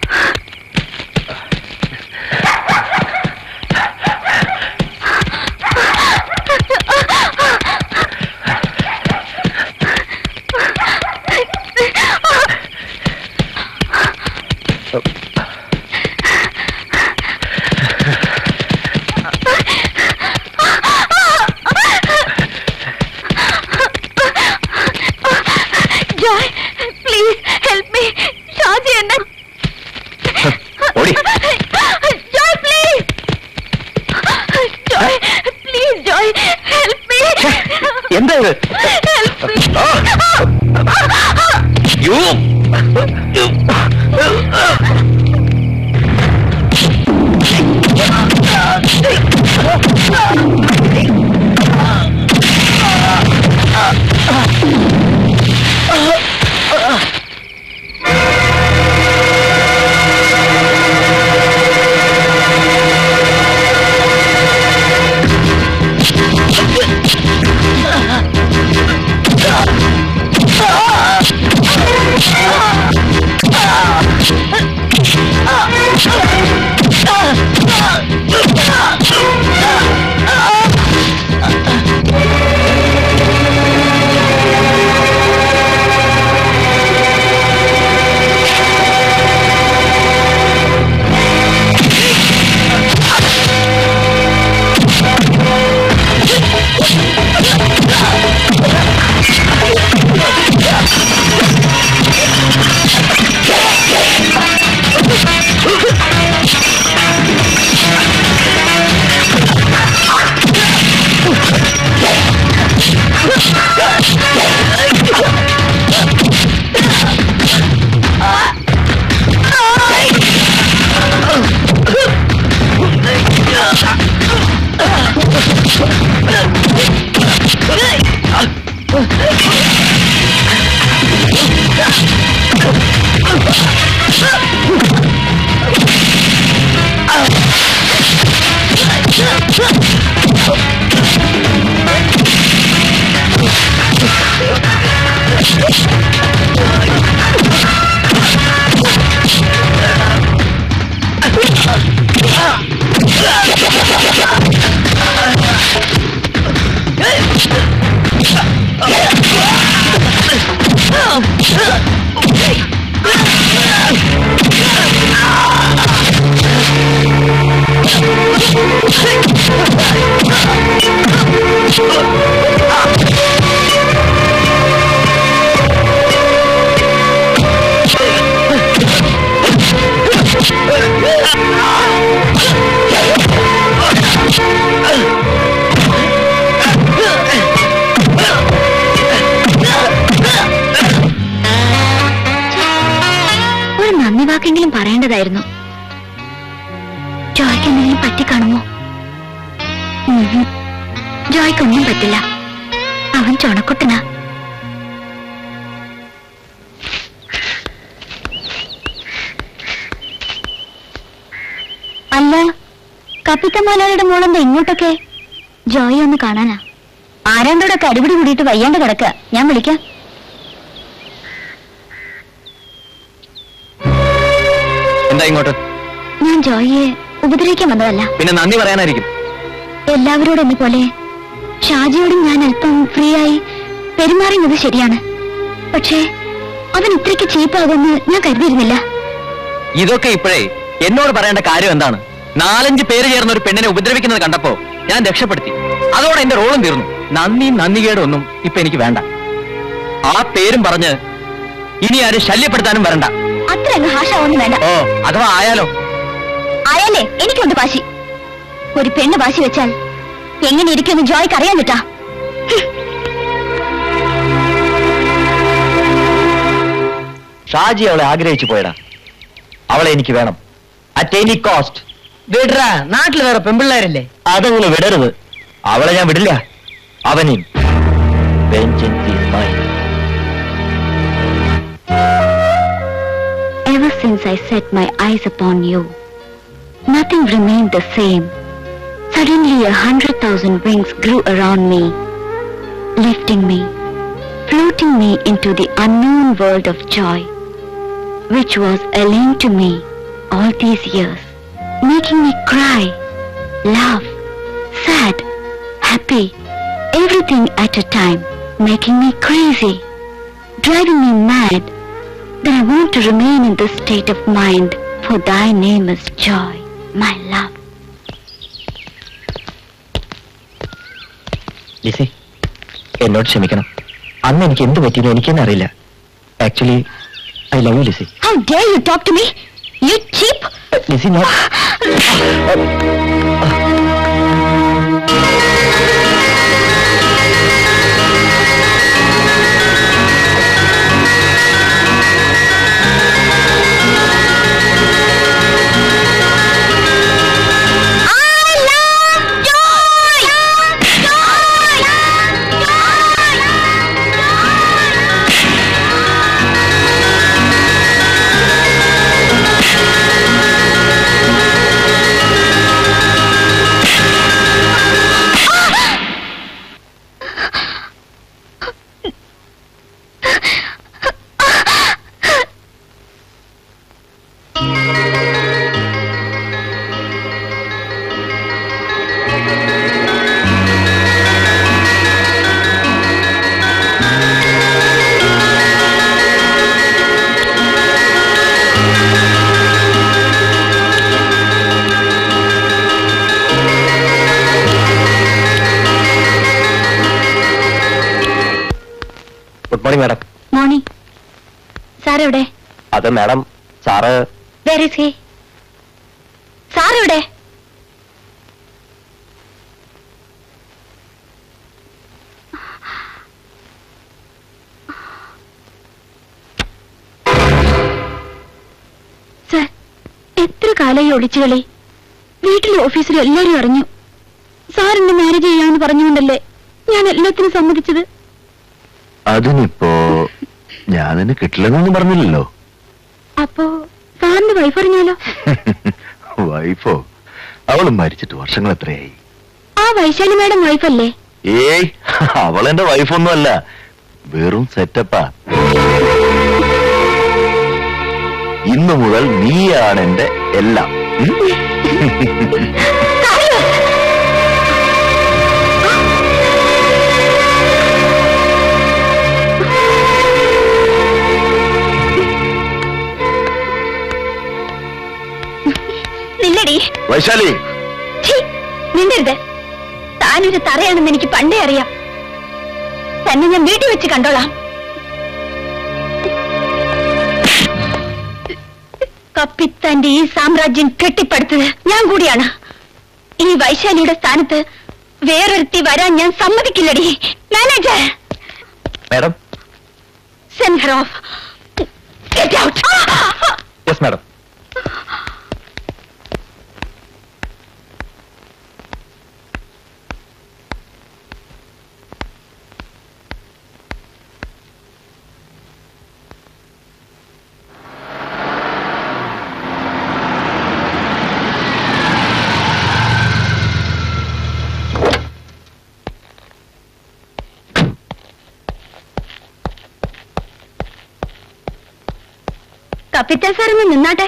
Joy please help me Shaji എന്നെ ഓടി. Joy please Joy please Joy help me എന്താ ഇത് ഹെൽപ്പ് മീ യു ഒരു നന്ദി വാക്കെങ്കിലും പറയേണ്ടതായിരുന്നു ജോയ്ക്ക് എന്തെങ്കിലും പറ്റിക്കാണുമോ ഉം. ജോയ്ക്കൊന്നും പറ്റില്ല അവൻ ചുണക്കുട്ടനാ കപ്പിത്ത മോലാളിയുടെ മോളെന്താ ഇങ്ങോട്ടൊക്കെ ജോയി ഒന്ന് കാണാനാ ആരാണ്ടോടൊക്കെ അടിപിടി കൂടിയിട്ട് വയ്യാണ്ട് കിടക്കുക ഞാൻ വിളിക്കാം എന്താ ഇങ്ങോട്ട് ഞാൻ ജോയിയെ ഉപദ്രവിക്കാൻ വന്നതല്ല പിന്നെ നന്ദി പറയാനായിരിക്കും എല്ലാവരോടും എന്നെ പോലെ ഷാജിയോടും ഞാൻ അല്പം ഫ്രീ ആയി പെരുമാറുന്നത് ശരിയാണ് പക്ഷേ അവൻ ഇത്രയ്ക്ക് ചീപ്പാകുമെന്ന് ഞാൻ കരുതിയിരുന്നില്ല ഇതൊക്കെ ഇപ്പോഴേ എന്നോട് പറയേണ്ട കാര്യം എന്താണ് നാലഞ്ച് പേര് ചേർന്ന് ഒരു പെണ്ണിനെ ഉപദ്രവിക്കുന്നത് കണ്ടപ്പോ ഞാൻ രക്ഷപ്പെടുത്തി അതോടെ എന്റെ റോളും തീർന്നു നന്ദി നന്ദികേടും ഒന്നും ഇപ്പൊ എനിക്ക് വേണ്ട ആ പേരും പറഞ്ഞ് ഇനി ആരും ശല്യപ്പെടുത്താനും വരണ്ട അത്ര അങ്ങ് ഹാഷാവൊന്നും വേണ്ട ഓ അഥവാ ആയാലോ ആയാലേ എനിക്കുണ്ട് വാശി ഒരു പെണ്ണ് വാശി വെച്ചാൽ എങ്ങനെ ഇരിക്കുമെന്ന് ജോയ്ക്ക് അറിയാൻ കിട്ടാ ഷാജി അവളെ ആഗ്രഹിച്ചു പോയടാ അവളെ എനിക്ക് വേണം അറ്റ് എനി കോസ്റ്റ് വിടറാ നാട്ടിൽ വേറെ പെമ്പിള്ളേരല്ലേ അതങ്ങനെ വിടരുത് അവളെ ഞാൻ വിടില്ല അവനെയും Vengeance is mine. Ever since I set my eyes upon you, nothing remained the same. Suddenly a hundred thousand wings grew around me, lifting me, floating me into the unknown world of joy, which was alien to me all these years, making me cry, laugh, sad, happy, everything at a time, making me crazy, driving me mad, then I want to remain in this state of mind, for thy name is joy, my love. Lissy എന്നോട് ക്ഷമിക്കണം അന്ന് എനിക്ക് എന്ത് പറ്റിയെന്ന് എനിക്കെന്നെ അറിയില്ല actually I love you Lissy How dare you talk to me? You cheap! Lissy ഞാൻ good morning madam morning sir എവിടെ അത് madam sir where is he sir എവിടെ സാർ എത്ര കാലമായി ഒളിച്ചുകളി വീട്ടിലും ഓഫീസിലും എല്ലാരും അറിഞ്ഞു സാർ എന്നെ മാരേജ് ചെയ്യാമെന്ന് പറഞ്ഞുകൊണ്ടല്ലേ ഞാൻ എല്ലാത്തിനും സമ്മതിച്ചത് അതിനിപ്പോ ഞാൻ നിന്നെ കിട്ടില്ലെന്നൊന്നും പറഞ്ഞില്ലല്ലോ അപ്പോ സാറിന്റെ വൈഫ് അറിഞ്ഞാലോ വൈഫോ അവളും മരിച്ചിട്ട് വർഷങ്ങൾ എത്രയായി ആ വൈശാലി മാഡം വൈഫല്ലേ ഏയ് അവളെന്റെ വൈഫൊന്നും അല്ല വെറും സെറ്റപ്പാ ഇന്നു മുതൽ നീയാണ് എന്റെ എല്ലാം ഉം? നില്ലടി വൈശാലി ഛീ, മിണ്ടരുത് താനൊരു തറയാണെന്ന് എനിക്ക് പണ്ടേ അറിയാം തന്നെ ഞാൻ വീട്ടിൽ വെച്ച് കണ്ടോളാം കപ്പിത്താന്റെ ഈ സാമ്രാജ്യം കെട്ടിപ്പടുത്തത് ഞാൻ കൂടിയാണ് ഈ വൈശാലിയുടെ സ്ഥാനത്ത് വേറൊരുത്തി വരാൻ ഞാൻ സമ്മതിക്കില്ലടി manager madam send her off get out yes madam capital sir ഒന്ന് നിന്നാട്ടെ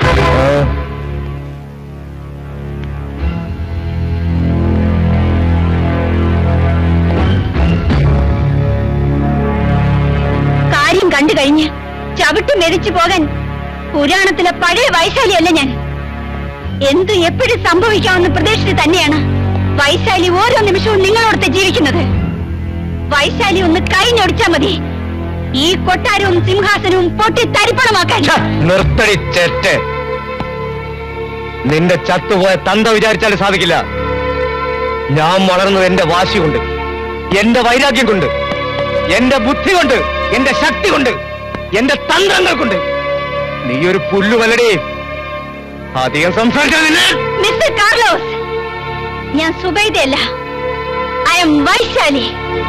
കാര്യം കണ്ടു കഴിഞ്ഞ് ചവിട്ടി മെതിച്ചു പോകാൻ പുരാണത്തിലെ പഴയ വൈശാലിയല്ല ഞാൻ എന്തു എപ്പോഴും സംഭവിക്കാമെന്ന് പ്രതീക്ഷിച്ച് തന്നെയാണ് വൈശാലി ഓരോ നിമിഷവും നിങ്ങളോടത്ത് ജീവിക്കുന്നത് വൈശാലി ഒന്ന് കഴിഞ്ഞൊടിച്ചാ മതി ഈ കൊട്ടാരവും സിംഹാസനവും പൊട്ടി തരിപ്പണമാക്കാൻ നിർത്തടി ചെറ്റ് നിന്റെ ചത്തുപോയ തന്ത വിചാരിച്ചാലും സാധിക്കില്ല ഞാൻ വളർന്നത് എന്റെ വാശി കൊണ്ട് എന്റെ വൈരാഗ്യം കൊണ്ട് എന്റെ ബുദ്ധി കൊണ്ട് എന്റെ ശക്തി കൊണ്ട് എന്റെ തന്ത്രങ്ങൾ കൊണ്ട് നീ ഒരു പുല്ലുവല്ലടി അധികം സംസാരിച്ചാൽ നിന്നെ മിസ്റ്റർ കാർലോസ് ഞാൻ സുബൈദയല്ല ഐ എം വൈശാലി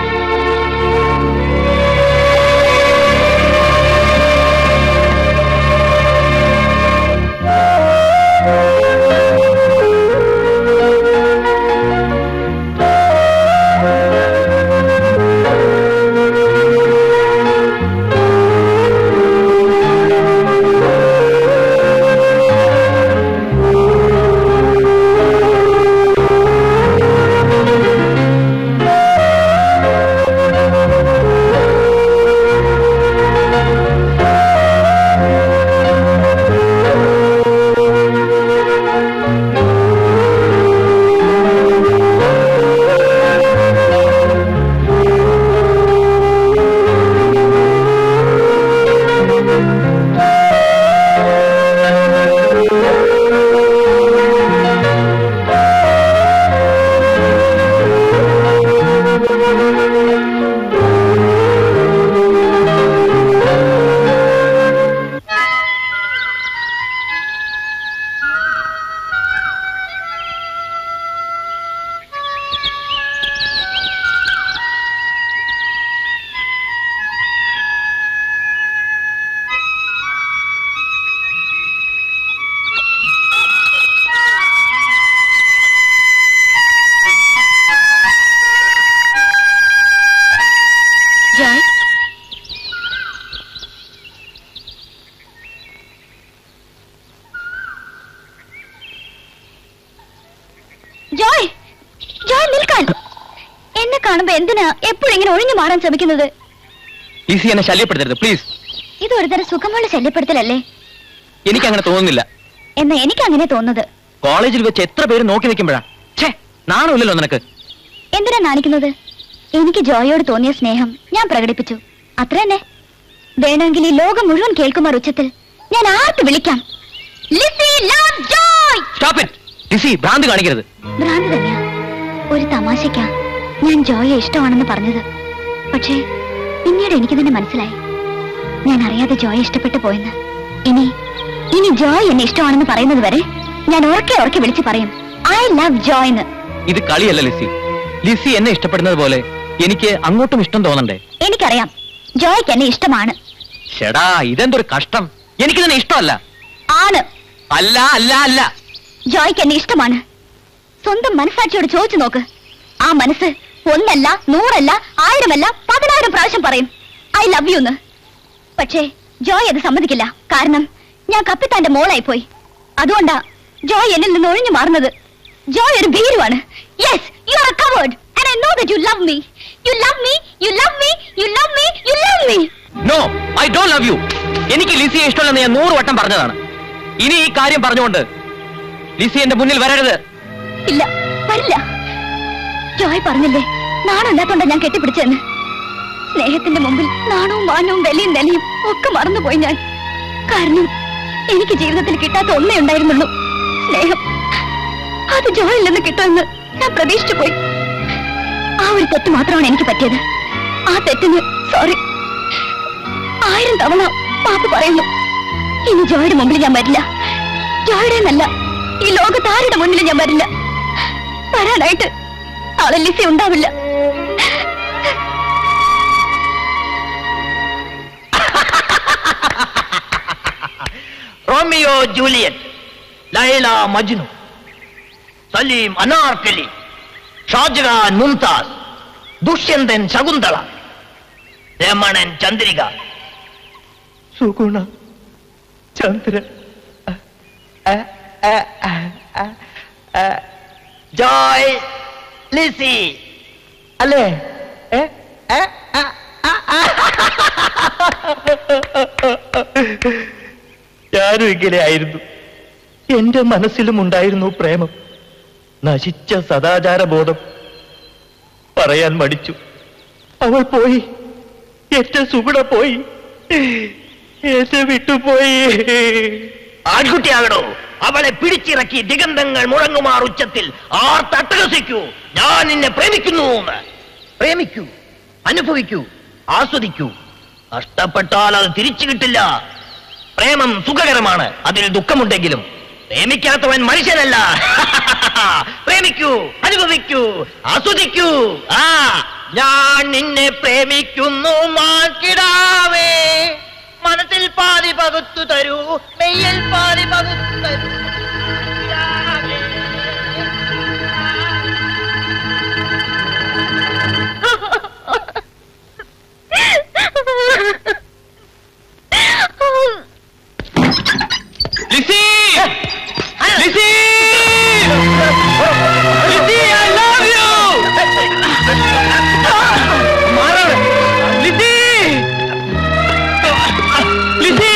ജോയ് ജോയ് ജോയ് നിൽക്കാൻ എന്നെ കാണുമ്പോ എന്തിനാ എപ്പോഴും ഇങ്ങനെ ഒഴിഞ്ഞു മാറാൻ ശ്രമിക്കുന്നത് ഈസി എന്നെ ശല്യപ്പെടുത്തരുത് പ്ലീസ് ഇത് ഒരുതരം സുഖമുള്ള ശല്യപ്പെടുത്തലല്ലേ എനിക്ക് അങ്ങനെ തോന്നുന്നില്ല എന്നാ എനിക്ക് അങ്ങനെ തോന്നുന്നത് കോളേജിൽ വെച്ച് എത്ര പേര് നോക്കി നിൽക്കുമ്പോഴാ ഛേ നാണമില്ലല്ലോ നിനക്ക് എന്തിനാ നാണിക്കുന്നത് എനിക്ക് ജോയോട് തോന്നിയ സ്നേഹം ഞാൻ പ്രകടിപ്പിച്ചു അത്ര തന്നെ വേണമെങ്കിൽ ഈ ലോകം മുഴുവൻ കേൾക്കുമാർ ഉച്ചത്തിൽ ഞാൻ ആർക്ക് വിളിക്കാം Lissy love Joy stop it Lissy ഭ്രാന്ത് കാണിക്കരുത് ഭ്രാന്തി തന്നെയാ ഒരു തമാശക്കാ ഞാൻ ജോയെ ഇഷ്ടമാണെന്ന് പറഞ്ഞത് പക്ഷേ പിന്നീട് എനിക്ക് തന്നെ മനസ്സിലായി ഞാൻ അറിയാതെ ജോയെ ഇഷ്ടപ്പെട്ടു പോയെന്ന് ഇനി ഇനി ജോയ് എന്നെ ഇഷ്ടമാണെന്ന് പറയുന്നത് വരെ ഞാൻ ഉറക്കെ ഉറക്കെ വിളിച്ചു പറയും ഐ ലവ് ജോയ് എന്ന് ഇത് കളിയല്ല ലിസി ലിസി എന്നെ ഇഷ്ടപ്പെടുന്നത് പോലെ എനിക്ക് അങ്ങോട്ടും ഇഷ്ടം തോന്നണ്ടേ എനിക്കറിയാം ജോയ്ക്ക് എന്നെ ഇഷ്ടമാണ് ചേടാ ഇതെന്തൊരു കഷ്ടം എനിക്ക് തന്നെ ഇഷ്ടമല്ല ആണ് അല്ല അല്ല അല്ല ജോയ്ക്ക് എന്നെ ഇഷ്ടമാണ് സ്വന്തം മനസാക്ഷിയോട് ചോദിച്ചു നോക്ക് ആ മനസ്സ് ഒന്നല്ല നൂറല്ല ആയിരമല്ല പതിനായിരം പ്രാവശ്യം പറയും ഐ ലവ് യു എന്ന് പക്ഷേ ജോയ് അത് സമ്മതിക്കില്ല കാരണം ഞാൻ കപ്പിത്താന്റെ മോളായി പോയി അതുകൊണ്ടാ ജോയ് എന്നിൽ നിന്ന് ഒഴിഞ്ഞു മാറുന്നത് ജോയ് ഒരു ഭീരുവാണ് yes you are coward and I know that you love me you love me you love me you love me you love me no I don't love you എനിക്ക് ലിസിയെ ഇഷ്ടമല്ലെന്ന് ഞാൻ നൂറ് വട്ടം പറഞ്ഞതാണ് ഇനി ഈ കാര്യം പറഞ്ഞുകൊണ്ട് ലിസി എന്റെ മുന്നിൽ വരരുത് ഇല്ല വരില്ല ജോയ് പറഞ്ഞില്ലേ നാണമില്ലാത്തോണ്ടാ ഞാൻ കെട്ടിപ്പിടിച്ചെന്ന് സ്നേഹത്തിന്റെ മുമ്പിൽ നാണവും മാനവും വിലയും നിലയും ഒക്കെ മറന്നുപോയി ഞാൻ കാരണം എനിക്ക് ജീവിതത്തിൽ കിട്ടാത്ത ഒന്നേ ഉണ്ടായിരുന്നുള്ളൂ സ്നേഹം അത് ജോയിൽ നിന്ന് കിട്ടുമെന്ന് ഞാൻ പ്രതീക്ഷിച്ചു പോയി ആ ഒരു തെറ്റ് മാത്രമാണ് എനിക്ക് പറ്റിയത് ആ തെറ്റിന് സോറി ആയിരം തവണ പാപ്പ് പറയുന്നു ഇനി ജോയുടെ മുമ്പിൽ ഞാൻ വരില്ല ജോയുടെ എന്നല്ല ഈ ലോകത്ത് ആരുടെ മുന്നിൽ ഞാൻ വരില്ല വരാനായിട്ട് ആളെ ലിസി ഉണ്ടാവില്ല റോമിയോ ജൂലിയറ്റ് ലൈല മജ്നു സലീം അനാർക്കലി ഷാജഹാൻ മുംതാസ് ദുഷ്യന്തൻ ശകുന്തള രമണൻ ചന്ദ്രിക സുഗുണ ചന്ദ്ര ജോയ് ലിസി അല്ലേ ഏ? ഏ? ആ, ആ, ആ. ഞാനും ഇങ്ങനെയായിരുന്നു എന്റെ മനസ്സിലും ഉണ്ടായിരുന്നു പ്രേമം നശിച്ച സദാചാര ബോധം പറയാൻ മടിച്ചു അവൾ പോയി എന്റെ സുഗുണ പോയി എന്നെ വിട്ടുപോയി ആൺകുട്ടിയാകണോ അവളെ പിടിച്ചിറക്കി ദിഗന്ധങ്ങൾ മുഴങ്ങുമാർ ഉച്ചത്തിൽ ആർ തട്ടകസിക്കൂ ഞാൻ നിന്നെ പ്രേമിക്കുന്നു എന്ന് പ്രേമിക്കൂ അനുഭവിക്കൂ ആസ്വദിക്കൂ നഷ്ടപ്പെട്ടാൽ അത് തിരിച്ചു കിട്ടില്ല പ്രേമം സുഖകരമാണ് അതിൽ ദുഃഖമുണ്ടെങ്കിലും പ്രേമിക്കാത്തവൻ മനുഷ്യനല്ല പ്രേമിക്കൂ അനുഭവിക്കൂ ആസ്വദിക്കൂ ആ ഞാൻ നിന്നെ പ്രേമിക്കുന്നു മാക്കിടാവേ മനസ്സിൽ പാതി പകുത്തു തരൂ മെയ്യിൽ പാതി പകുത്തു തരൂ കിടാവേ. Lissy Lissy Lissy I love you Lissy Lissy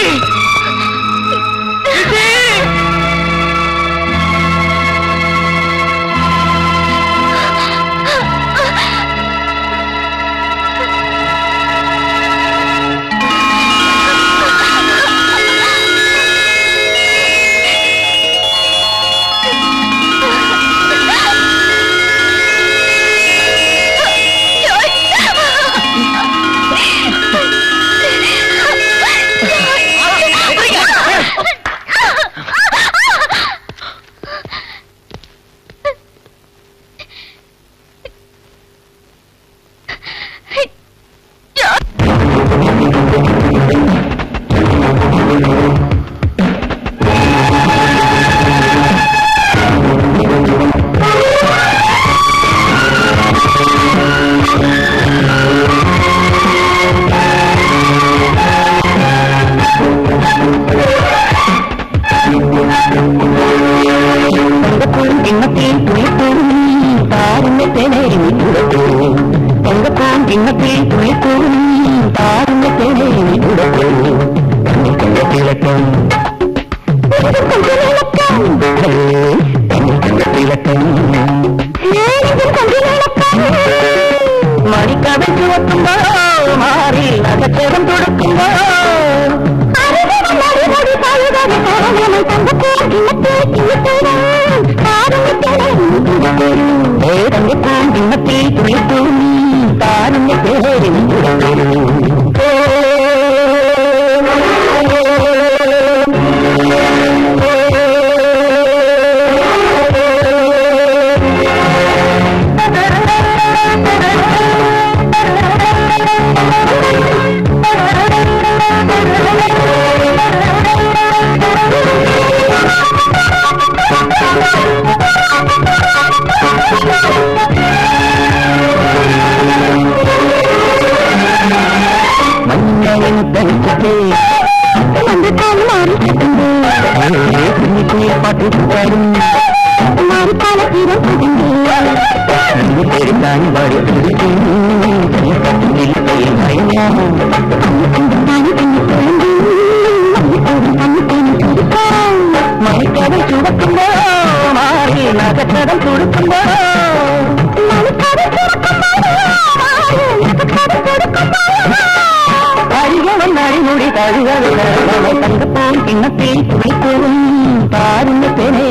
Lissy മണിക്കവൻ ചുവക്കുമ്പോ മാറി നഗച്ചേരം കൊടുക്കുമ്പോ താരന്റെ പേരിൽ മഞ്ഞളിൻ തനിച്ചിട്ട് പാട്ട് പാടും പെരുന്നാൻ പാടി മണിക്കവൻ ചുവക്കുമ്പോ മാറി നഗച്ചതം കൊടുക്കുമ്പോ അരികവൻ അഴിമുടി തഴുകവൻ തങ്കപ്പോൾ കിണ്ണത്തിൽ കുളിപ്പോവും പാരുന്ന പേനെ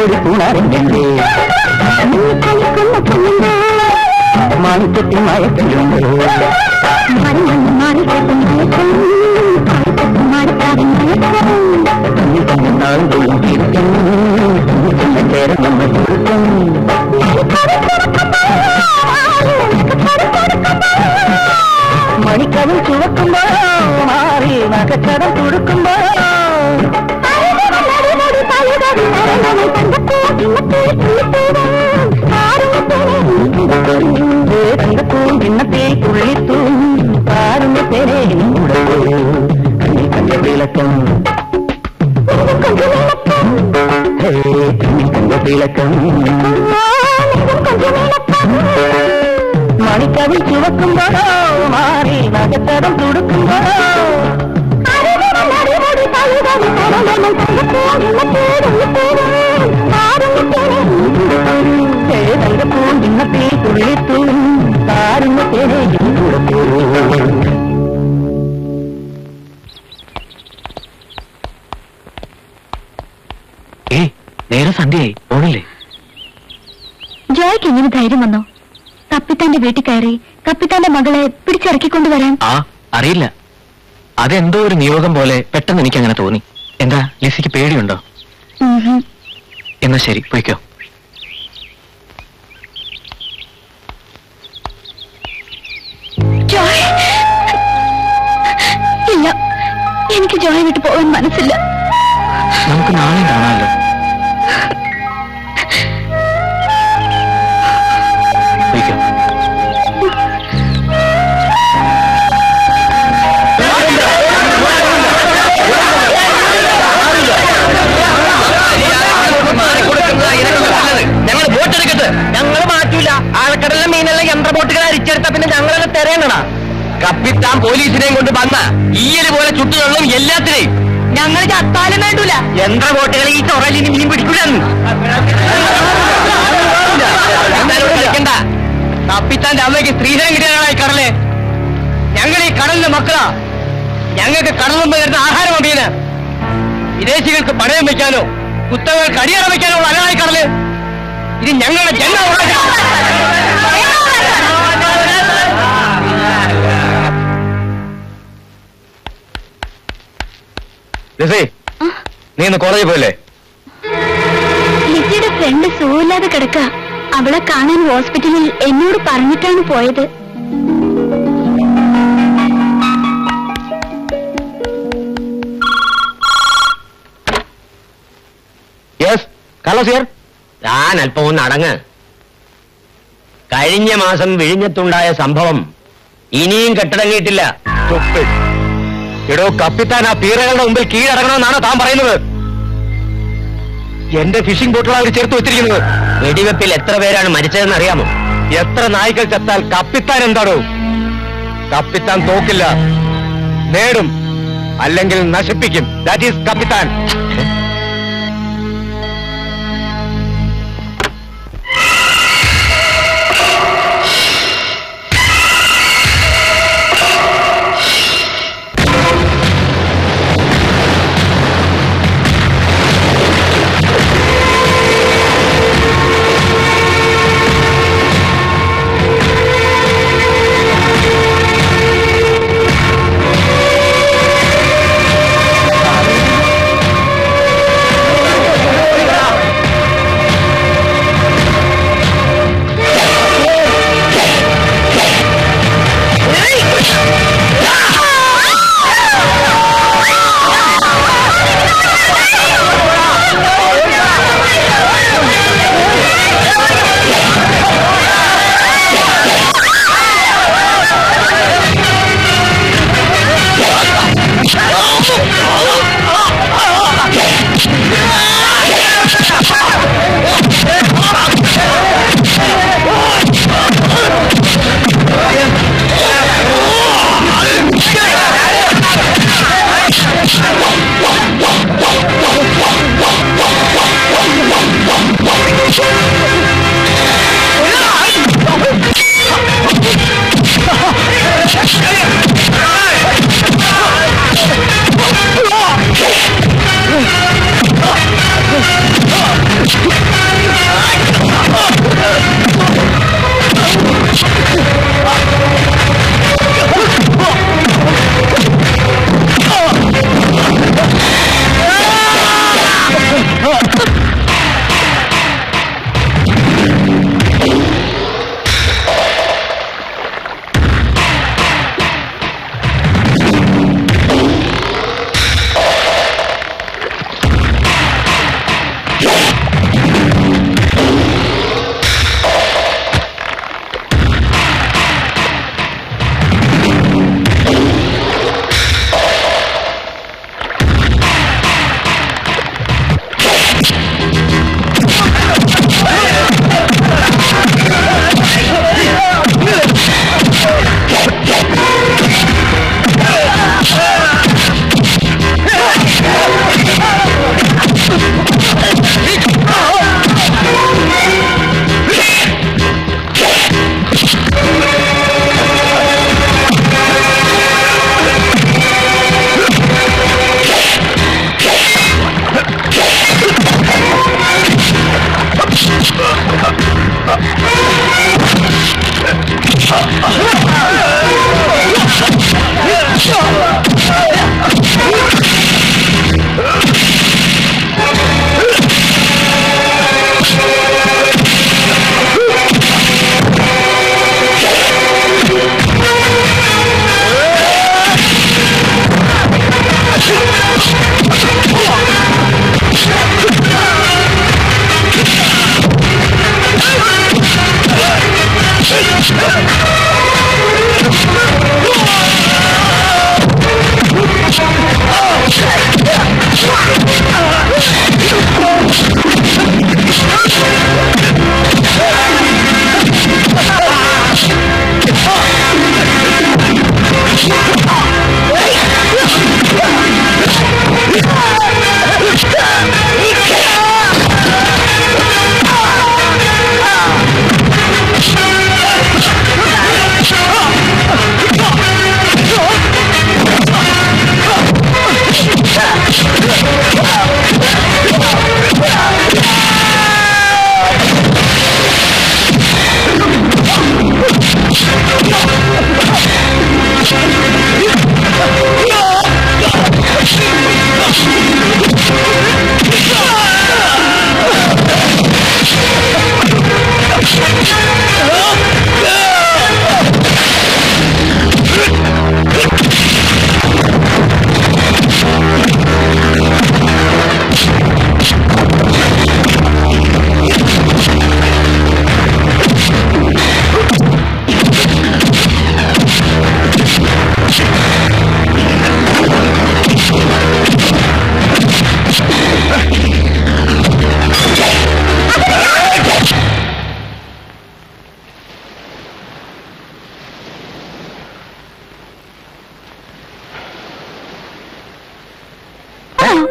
കോടി കൂടാറുണ്ടേ മാണിക്കത്തിൽ മയക്കലുണ്ട് നാളുകളും തിരിക്കും ചേരം നമ്മൾ കൊടുക്കും മണിക്കവൻ ചുവക്കുമ്പോ മാറി നഗച്ചടം കൊടുക്കുമ്പോ തങ്കപ്പൂ ഭിന്നത്തെ തുള്ളിത്തു പാരുന്ന പേരെ കണ്ണിൽ കണ്ട വിളക്കം ഹേ, കണ്ണിൽ കണ്ട വിളക്കം മണിക്കവിൽ ചുവക്കുമ്പോഴോ മാറി നഗത്തരം തുടുക്കുമ്പോഴോ തങ്കപ്പൂ ഭിന്നത്തെ തുള്ളിത്തു പാരുന്ന പേരെ കൂടെ ഏയ് നേരെ സന്ധ്യയായി ഓണില്ലേ ജോയ്ക്ക് എങ്ങനെ ധൈര്യം വന്നോ കപ്പിത്താന്റെ വീട്ടിൽ കയറി കപ്പിത്താന്റെ മകളെ പിടിച്ചിറക്കിക്കൊണ്ടുവരാൻ ആ അറിയില്ല അതെന്തോ ഒരു നിയോഗം പോലെ പെട്ടെന്ന് എനിക്ക് അങ്ങനെ തോന്നി എന്താ ലിസിക്ക് പേടിയുണ്ടോ ഉഹും. എന്നാ ശരി പോയിക്കോ ജോയ് ഇല്ല എനിക്ക് ജോയ് വിട്ടു പോകാൻ മനസ്സില്ല നമുക്ക് നാളെ കാണാമല്ലോ പോയിക്കോ ഞങ്ങൾ ബോട്ടെടുക്കട്ടെ ഞങ്ങൾ മാറ്റൂല ആഴക്കടലിലെ മീനെല്ലാം യന്ത്ര ബോട്ടുകൾ അരിച്ചെടുത്ത പിന്നെ ഞങ്ങളെല്ലാം തെരയണടാ കപ്പിത്താൻ പോലീസിനെയും കൊണ്ട് വന്ന ഈയല് പോലെ ചുട്ടുകൊള്ളും എല്ലാത്തിനെയും ഞങ്ങൾ ചത്താലും വേണ്ടൂല യന്ത്ര ബോട്ടുകൾ ഈ ചൊറലിന് മീൻ പിടിക്കൂലെന്ന് കളിക്കണ്ട കപ്പിത്താന്റെ അമ്മയ്ക്ക് സ്ത്രീധനം കിട്ടിയതാണ് ഈ കടല് ഞങ്ങൾ ഈ കടലിന്റെ മക്കളാ ഞങ്ങൾക്ക് കടലും വരുന്ന ആഹാരം മീന് വിദേശികൾക്ക് പണയം വെക്കാനോ കുത്തകൾക്ക് അടിയറ വെക്കാനോ ഉള്ള അല്ലാതെ ഈ കടല് ഇത് ഞങ്ങളുടെ ജന്മ ലിസി നീ ഇന്ന് കോളേജിൽ പോയില്ലേ ലിജിയുടെ ഫ്രണ്ട് സുഖമില്ലാതെ കിടക്ക അവളെ കാണാൻ ഹോസ്പിറ്റലിൽ എന്നോട് പറഞ്ഞിട്ടാണ് പോയത് യെസ് കാർലോസ് ഹിയർ ഞാൻ അല്പം ഒന്ന് അടങ്ങ് കഴിഞ്ഞ മാസം വിഴിഞ്ഞത്തുണ്ടായ സംഭവം ഇനിയും കെട്ടടങ്ങിയിട്ടില്ല എടോ കപ്പിത്താൻ ആ പീറകളുടെ മുമ്പിൽ കീഴടങ്ങണമെന്നാണ് താൻ പറയുന്നത് എന്റെ ഫിഷിംഗ് ബോട്ടിലാണ് അവർ ചേർത്ത് വെച്ചിരിക്കുന്നത് വെടിവെപ്പിൽ എത്ര പേരാണ് മരിച്ചതെന്ന് അറിയാമോ എത്ര നായ്ക്കൾ ചത്താൽ കപ്പിത്താൻ എന്താണോ കപ്പിത്താൻ തോക്കില്ല നേടും അല്ലെങ്കിൽ നശിപ്പിക്കും ദാറ്റ് ഈസ് കപ്പിത്താൻ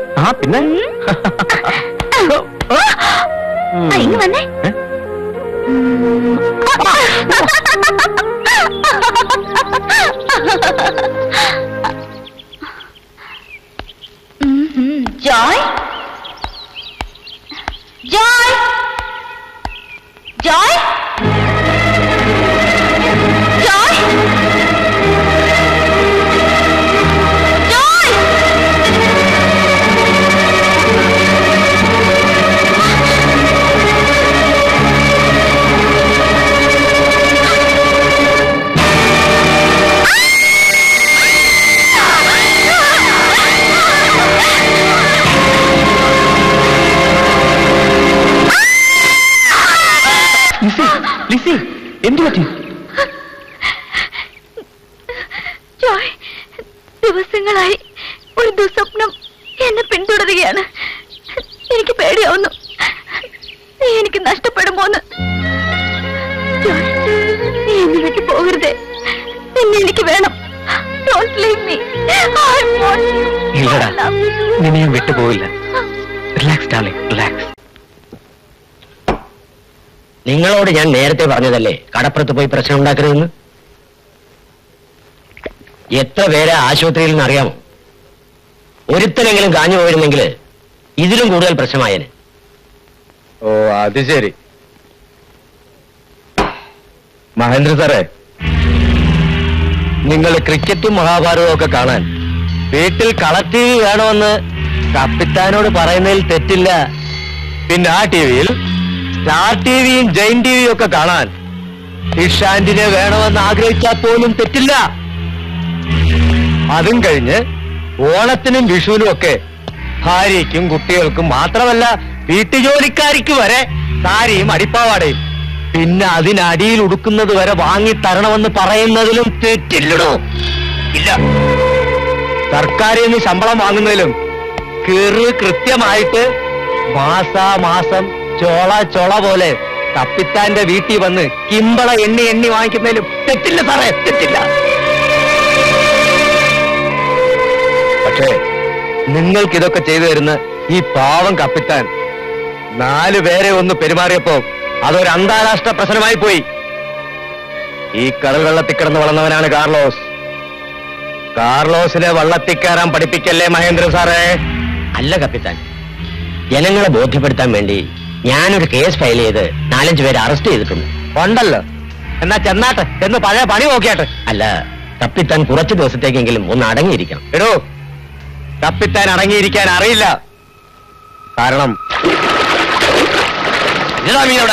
ആ പിന്നെ ആ, ഇങ്ങ് വന്നേ ഏ? ജോയ് ജോയ് ജോയ് ജോയ് ജോയ് ലിസി ലിസി എന്തു പറ്റി ജോയ് ദിവസങ്ങളായി ഒരു ദുസ്വപ്നം എന്നെ പിന്തുടരുകയാണ് എനിക്ക് പേടിയാവുന്നു നീ എനിക്ക് നഷ്ടപ്പെടുമോന്ന് ജോയ് നീ എന്നെ വിട്ടു പോകരുതേ നിന്നെ എനിക്ക് വേണം Don't leave me. I want you. ഇല്ലടാ I love you. നിന്നെ ഞാൻ വിട്ടുപോകില്ല റിലാക്സ് ഡാർലിംഗ് റിലാക്സ് നിങ്ങളോട് ഞാൻ നേരത്തെ പറഞ്ഞതല്ലേ കടപ്പുറത്ത് പോയി പ്രശ്നം ഉണ്ടാക്കരുതെന്ന് എത്ര പേരെ ആശുപത്രിയിൽ നിന്ന് അറിയാമോ ഒരുത്തനെങ്കിലും കാഞ്ഞു പോയിരുന്നെങ്കിൽ ഇതിലും കൂടുതൽ പ്രശ്നമായേനെ ഓ അത് ശരി മഹേന്ദ്ര സാറേ നിങ്ങൾ ക്രിക്കറ്റും മഹാഭാരതവും ഒക്കെ കാണാൻ വീട്ടിൽ കളർ ടി വി വേണമെന്ന് കപ്പിത്താനോട് പറയുന്നതിൽ തെറ്റില്ല പിന്നെ ആ ടി വിയിൽ സ്റ്റാർ ടി വിയും ജൈൻ ടി വിയും ഒക്കെ കാണാൻ ഫിഷ് ആന്റിനെ വേണമെന്ന് ആഗ്രഹിച്ചാൽ പോലും തെറ്റില്ല അതും കഴിഞ്ഞ് ഓണത്തിനും വിഷുവിനും ഒക്കെ ഭാര്യയ്ക്കും കുട്ടികൾക്കും മാത്രമല്ല വീട്ടുജോലിക്കാരിക്ക് വരെ സാരിയും അടിപ്പാവാടയും പിന്നെ അതിനടിയിൽ ഉടുക്കുന്നത് വരെ വാങ്ങി തരണമെന്ന് പറയുന്നതിലും തെറ്റില്ലടോ ഇല്ല സർക്കാരിൽ നിന്ന് ശമ്പളം വാങ്ങുന്നതിലും കീറ് കൃത്യമായിട്ട് മാസാമാസം ചോള ചൊള പോലെ കപ്പിത്താന്റെ വീട്ടിൽ വന്ന് കിമ്പള എണ്ണി എണ്ണി വാങ്ങിക്കുന്നതിലും തെറ്റില്ല സാറേ തെറ്റില്ല പക്ഷേ നിങ്ങൾക്ക് ഇതൊക്കെ ചെയ്തു തരുന്ന ഈ പാവം കപ്പിത്താൻ നാലു പേരെ ഒന്ന് പെരുമാറിയപ്പോ അതൊരു അന്താരാഷ്ട്ര പ്രശ്നമായി പോയി ഈ കടൽ വെള്ളത്തിൽ കിടന്ന് വളർന്നവനാണ് കാർലോസ് കാർലോസിനെ വള്ളത്തിൽ കയറാൻ പഠിപ്പിക്കല്ലേ മഹേന്ദ്ര സാറേ അല്ല കപ്പിത്താൻ ജനങ്ങളെ ബോധ്യപ്പെടുത്താൻ വേണ്ടി ഞാനൊരു കേസ് ഫയൽ ചെയ്ത് നാലഞ്ച് പേരെ അറസ്റ്റ് ചെയ്തിട്ടുണ്ട് ഉണ്ടല്ലോ എന്നാ ചെന്നാട്ടെ എന്ന് പഴയ പണി നോക്കിയാട്ടെ അല്ല കപ്പിത്താൻ കുറച്ചു ദിവസത്തേക്കെങ്കിലും ഒന്ന് അടങ്ങിയിരിക്കണം എടോ കപ്പിത്താൻ അടങ്ങിയിരിക്കാൻ അറിയില്ല കാരണം ഇതാ മീനവിടെ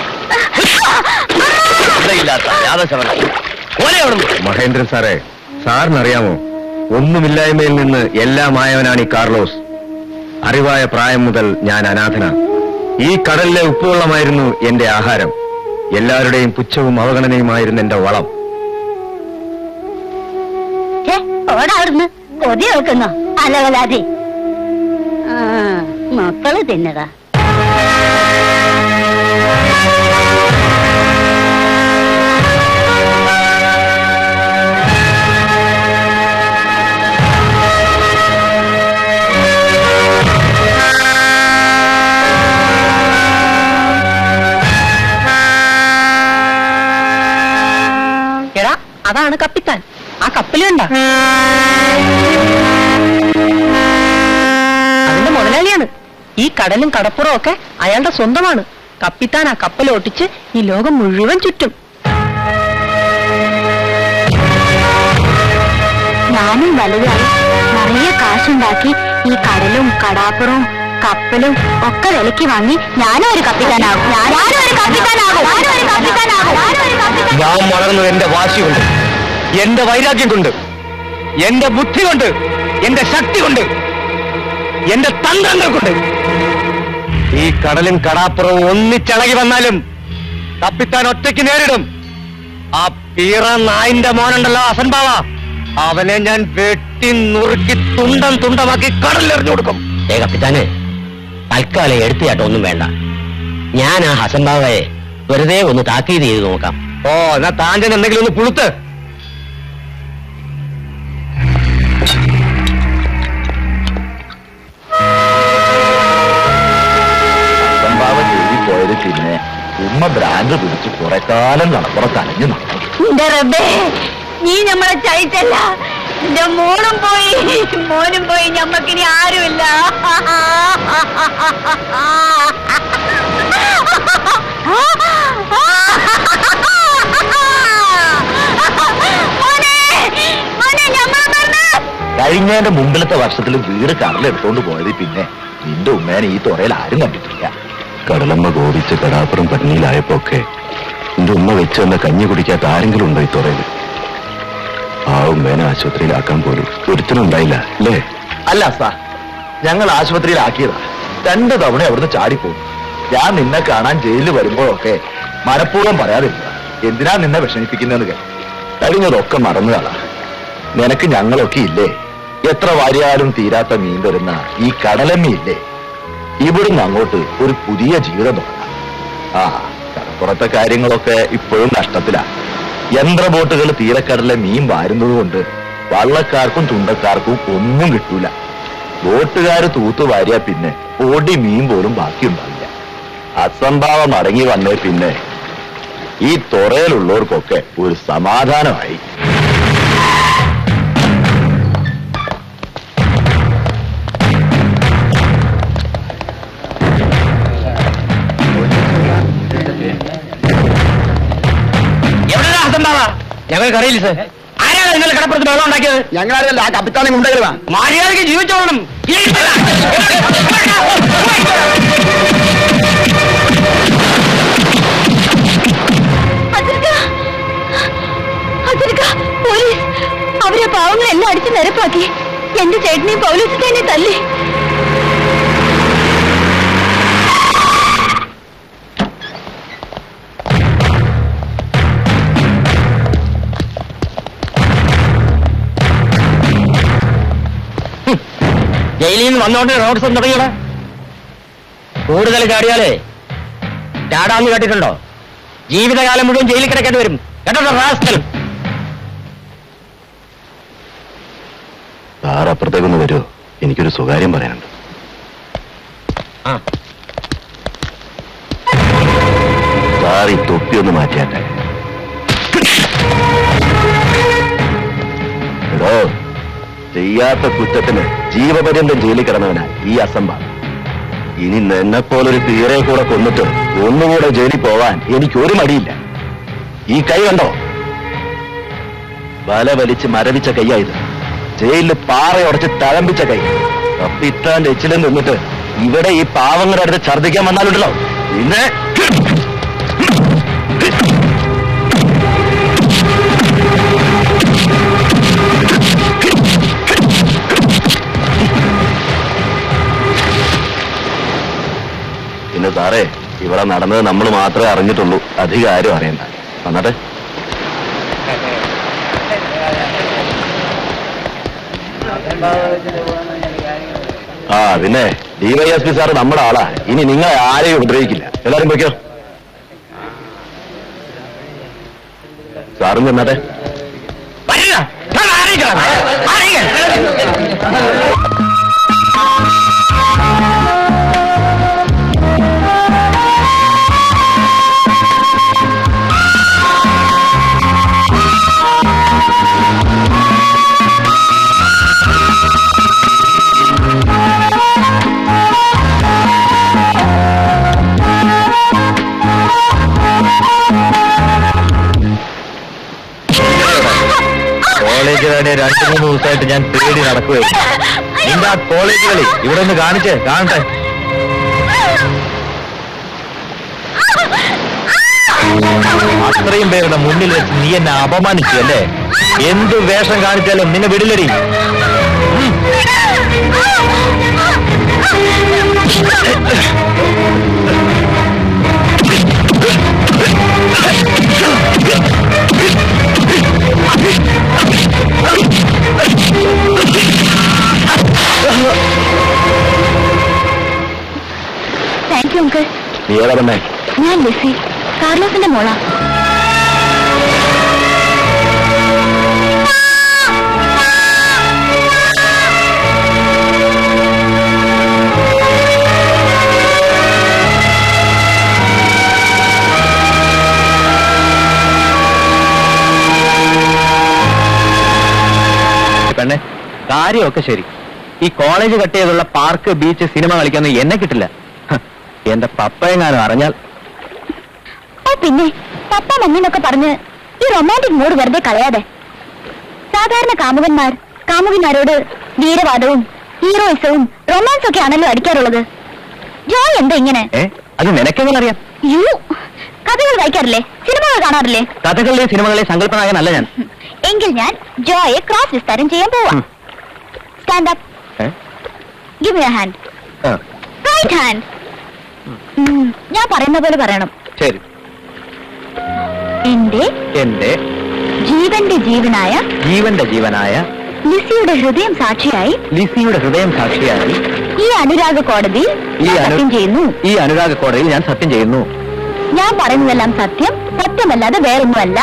ഇല്ലാത്ത യാദശവനം ഓനെ അവിടുന്ന് മഹേന്ദ്രൻ സാറേ സാറിനറിയാമോ ഒന്നുമില്ലായ്മയിൽ നിന്ന് എല്ലാമായവനാണ് ഈ കാർലോസ് അറിവായ പ്രായം മുതൽ ഞാൻ അനാഥന ഈ കടലിലെ ഉപ്പുവെള്ളമായിരുന്നു എന്റെ ആഹാരം എല്ലാവരുടെയും പുച്ഛവും അവഗണനയുമായിരുന്നു എന്റെ വളം ഛേ, ഓടാ അവിടുന്ന് കൊതി വെക്കുന്നോ അലവലാതി ആ മക്കള് തിന്നതാ എടാ അതാണ് കപ്പിത്താൻ ആ കപ്പലുണ്ട അതിന്റെ മുതലാളിയാണ് ഈ കടലും കടപ്പുറവും ഒക്കെ അയാളുടെ സ്വന്തമാണ് കപ്പിത്താൻ ആ കപ്പൽ ഓട്ടിച്ച് ഈ ലോകം മുഴുവൻ ചുറ്റും ഞാനും വലുതായി നിറയെ കാശുണ്ടാക്കി ഈ കടലും കടാപ്പുറവും കപ്പലും ഒക്കെ വിലക്ക് വാങ്ങി ഞാനും ഒരു കപ്പിത്താനാകും ഞാനും ഒരു കപ്പിത്താനാകും ഞാനും ഒരു കപ്പിത്താനാകും ഞാനും ഒരു കപ്പിത്താനാകും ഞാൻ വളർന്നത് എന്റെ വാശി കൊണ്ട് എന്റെ വൈരാഗ്യം കൊണ്ട് എന്റെ ബുദ്ധി കൊണ്ട് എന്റെ ശക്തി കൊണ്ട് എന്റെ തന്ത്രങ്ങൾ കൊണ്ട് ഈ കടലും കടാപ്പുറവും ഒന്നിച്ചിളകി വന്നാലും കപ്പിത്താൻ ഒറ്റയ്ക്ക് നേരിടും ആ പീറ നായിന്റെ മോനുണ്ടല്ലോ അസൻബാവ അവനെ ഞാൻ വെട്ടി നുറുക്കി തുണ്ടം തുണ്ടമാക്കി കടലിലെറിഞ്ഞു കൊടുക്കും ഏ കപ്പിത്താനെ തൽക്കാലം എടുത്തിയാട്ടോ ഒന്നും വേണ്ട ഞാൻ ആ ഹസൻ ബാബയെ വെറുതെ ഒന്ന് താക്കീത് ചെയ്ത് നോക്കാം ഓ എന്നാ താൻ്റെ എന്തെങ്കിലും ഒന്ന് പുളുത്ത് ഉമ്മ ഭ്രാന്ത് പിടിച്ച് കുറെ കാലം കടപ്പുറത്ത് അലഞ്ഞു നടന്നു എന്റെ റബ്ബേ നീ നമ്മളെ ചതിച്ചല്ല എന്റെ മോളും പോയി മോനും പോയി ഞമ്മക്കിനി ആരുമില്ല മോനെ, മോനെ, ഞമ്മളെ മറന്ന്. കഴിഞ്ഞതിന്റെ മുമ്പിലത്തെ വർഷത്തിൽ വീട് കടലെടുത്തോണ്ട് പോയത് പിന്നെ നിന്റെ ഉമ്മേനെ ഈ തുറയിൽ ആരും കണ്ടിട്ടില്ല കടലമ്മ കോപിച്ച് കടാപ്പുറം പട്ടിണിയിലായപ്പോ ഒക്കെ നിന്റെ ഉമ്മ വെച്ച് തന്ന കഞ്ഞി കുടിക്കാത്ത ആരെങ്കിലും ഉണ്ടോ ഈ തുറയിൽ ആ ഉമ്മേനെ ആശുപത്രിയിലാക്കാൻ പോലും ഒരുത്തനുണ്ടായില്ല അല്ലേ അല്ല സാർ ഞങ്ങൾ ആശുപത്രിയിലാക്കിയതാ രണ്ട് തവണ അവിടുന്ന് ചാടിപ്പോയി ഞാൻ നിന്നെ കാണാൻ ജയിലിൽ വരുമ്പോഴൊക്കെ മനഃപൂർവ്വം പറയാതില്ല എന്തിനാ നിന്നെ വിഷമിപ്പിക്കുന്നതെന്ന് കേട്ടു കഴിഞ്ഞതൊക്കെ മറന്നുകളാ നിനക്ക് ഞങ്ങളൊക്കെ ഇല്ലേ എത്ര വാരിയാലും തീരാത്ത മീൻ വരുന്ന ഈ കടലമ്മയില്ലേ ഇവിടുന്ന് അങ്ങോട്ട് ഒരു പുതിയ ജീവിതം തുടങ്ങാം ആ കടപ്പുറത്തെ കാര്യങ്ങളൊക്കെ ഇപ്പോഴും നഷ്ടത്തിലാ യന്ത്ര ബോട്ടുകൾ തീരക്കടലിലെ മീൻ വാരുന്നത് കൊണ്ട് വള്ളക്കാർക്കും ചുണ്ടക്കാർക്കും ഒന്നും കിട്ടൂല ബോട്ടുകാര് തൂത്തു വാരിയാ പിന്നെ പൊടി മീൻ പോലും ബാക്കിയുണ്ടാവില്ല അസംഭാവം അടങ്ങി വന്നേ പിന്നെ ഈ തുറയിലുള്ളവർക്കൊക്കെ ഒരു സമാധാനമായി എവിടെയാ അസംഭാവ ഞങ്ങൾക്കറിയില്ല സർ ആരാണ് ഇന്നലെ കടപ്പുറത്ത് വെള്ളം ഉണ്ടാക്കിയത് ഞങ്ങളാരല്ല ആ കപ്പിത്താനെ കൊണ്ടുവരുവാ മര്യാദയ്ക്ക് ജീവിച്ചോളണം അതിർക്ക, അതിർക്ക, പോലീസ് അവരെ പാവങ്ങളെല്ലാം അടിച്ച് നിരപ്പാക്കി എന്റെ ചേട്ടനെയും പോലീസിനെ തല്ലി ജയിലിൽ നിന്ന് വന്നോണ്ട് റോഡ് സ്വന്തം തുടങ്ങിയോടെ കൂടുതൽ ചാടിയാലേ ചാടാന്ന് കേട്ടിട്ടുണ്ടോ ജീവിതകാലം മുഴുവൻ ജയിലിൽ കിടക്കേണ്ടി വരും കേട്ടോ റാസ്കൽ സാർ അപ്പുറത്തേക്കൊന്ന് വരുമോ എനിക്കൊരു സ്വകാര്യം പറയാനുണ്ട് ആ സാർ ഈ തൊപ്പി ഒന്ന് മാറ്റിയാട്ടെ എടോ ചെയ്യാത്ത കുറ്റത്തിന് ജീവപര്യന്തം ജയിലിൽ കിടന്നവനാ ഈ അസംഭവം ഇനി നിന്നെപ്പോലൊരു തീരെ കൂടെ കൊന്നിട്ട് ഒന്നുകൂടെ ജയിലിൽ പോവാൻ എനിക്കൊരു മടിയില്ല ഈ കൈ കണ്ടോ വല വലിച്ച് മരവിച്ച കൈയായത് ജയിലിൽ പാറയുടച്ച് തഴമ്പിച്ച കൈ കപ്പിത്താന്റെ എച്ചിലും നിന്നിട്ട് ഇവിടെ ഈ പാവങ്ങളുടെ അടുത്ത് ഛർദ്ദിക്കാൻ വന്നാലുണ്ടല്ലോ പിന്നെ പിന്നെ സാറേ ഇവിടെ നടന്നത് നമ്മൾ മാത്രമേ അറിഞ്ഞിട്ടുള്ളൂ അധികം ആരും അറിയണ്ട വന്നട്ടെ ആ പിന്നെ ഡിവൈഎസ്പി സാർ നമ്മുടെ ആളാ ഇനി നിങ്ങളെ ആരെയും ഉപദ്രവിക്കില്ല എല്ലാരും പോയിക്കോ സാറും ചെന്നാട്ടെ വരില്ല ഞാൻ ആരെയും ആരെയും കോളേജ് കളി രണ്ടു മൂന്ന് ദിവസമായിട്ട് ഞാൻ പേടി നടക്കുകയായിരുന്നു നിന്റെ ആ കോളേജ് കളി ഇവിടെ ഒന്ന് കാണിച്ചേ കാണട്ടെ അത്രയും പേരുടെ മുന്നിൽ വെച്ച് നീ എന്നെ അപമാനിച്ചു അല്ലേ എന്ത് വേഷം കാണിച്ചാലും നിന്നെ വിടില്ലടി താങ്ക് യു അങ്കിൾ നീ ഏതാ പെണ്ണേ ഞാൻ ലിസി കാർലോസിന്റെ മോളാ കാര്യമൊക്കെ ശരി ഈ കോളേജ് കട്ട് ചെയ്തുള്ള പാർക്ക് ബീച്ച് സിനിമ കളിക്കാനൊന്നും എന്നെ കിട്ടില്ല ഹ്, എന്റെ പപ്പയെങ്ങാനും അറിഞ്ഞാൽ ഓ പിന്നെ പപ്പ മമ്മീന്നൊക്കെ പറഞ്ഞ് ഈ റൊമാൻറ്റിക് മൂഡ് വെറുതെ കളയാതെ സാധാരണ കാമുകന്മാർ കാമുകന്മാരോട് വീരവാദവും ഹീറോയിസവും റൊമാൻസ് ഒക്കെ ആണല്ലോ അടിക്കാറുള്ളത് ജോയ് എന്താ ഇങ്ങനെ ഏ അത് നിനക്കെങ്ങനെ അറിയാം യു കഥകൾ വായിക്കാറില്ലേ സിനിമകൾ കാണാറില്ലേ കഥകളിലെ സിനിമകളിലെ സങ്കല്പനായകനല്ല ഞാൻ എങ്കിൽ ഞാൻ ജോയെ ക്രോസ് വിസ്താരം ചെയ്യാൻ പോവാം ഉം. സ്റ്റാൻഡ് അപ്പ് ഏ? ഗിവ് യു ഹാൻഡ് ആ, റൈറ്റ് ഹാൻഡ് ഞാൻ പറയുന്ന പോലെ പറയണം ശരി എന്റെ എന്റെ ജീവന്റെ ജീവനായ ജീവന്റെ ജീവനായ ലിസിയുടെ ഹൃദയം സാക്ഷിയായി ലിസിയുടെ ഹൃദയം സാക്ഷിയായി ഈ അനുരാഗ കോടതി ഈ ഞാൻ അനു- സത്യം ചെയ്യുന്നു ഈ അനുരാഗ കോടതിയിൽ ഞാൻ സത്യം ചെയ്യുന്നു ഞാൻ പറയുന്നതെല്ലാം സത്യം സത്യമല്ലാതെ വേറൊന്നുമല്ല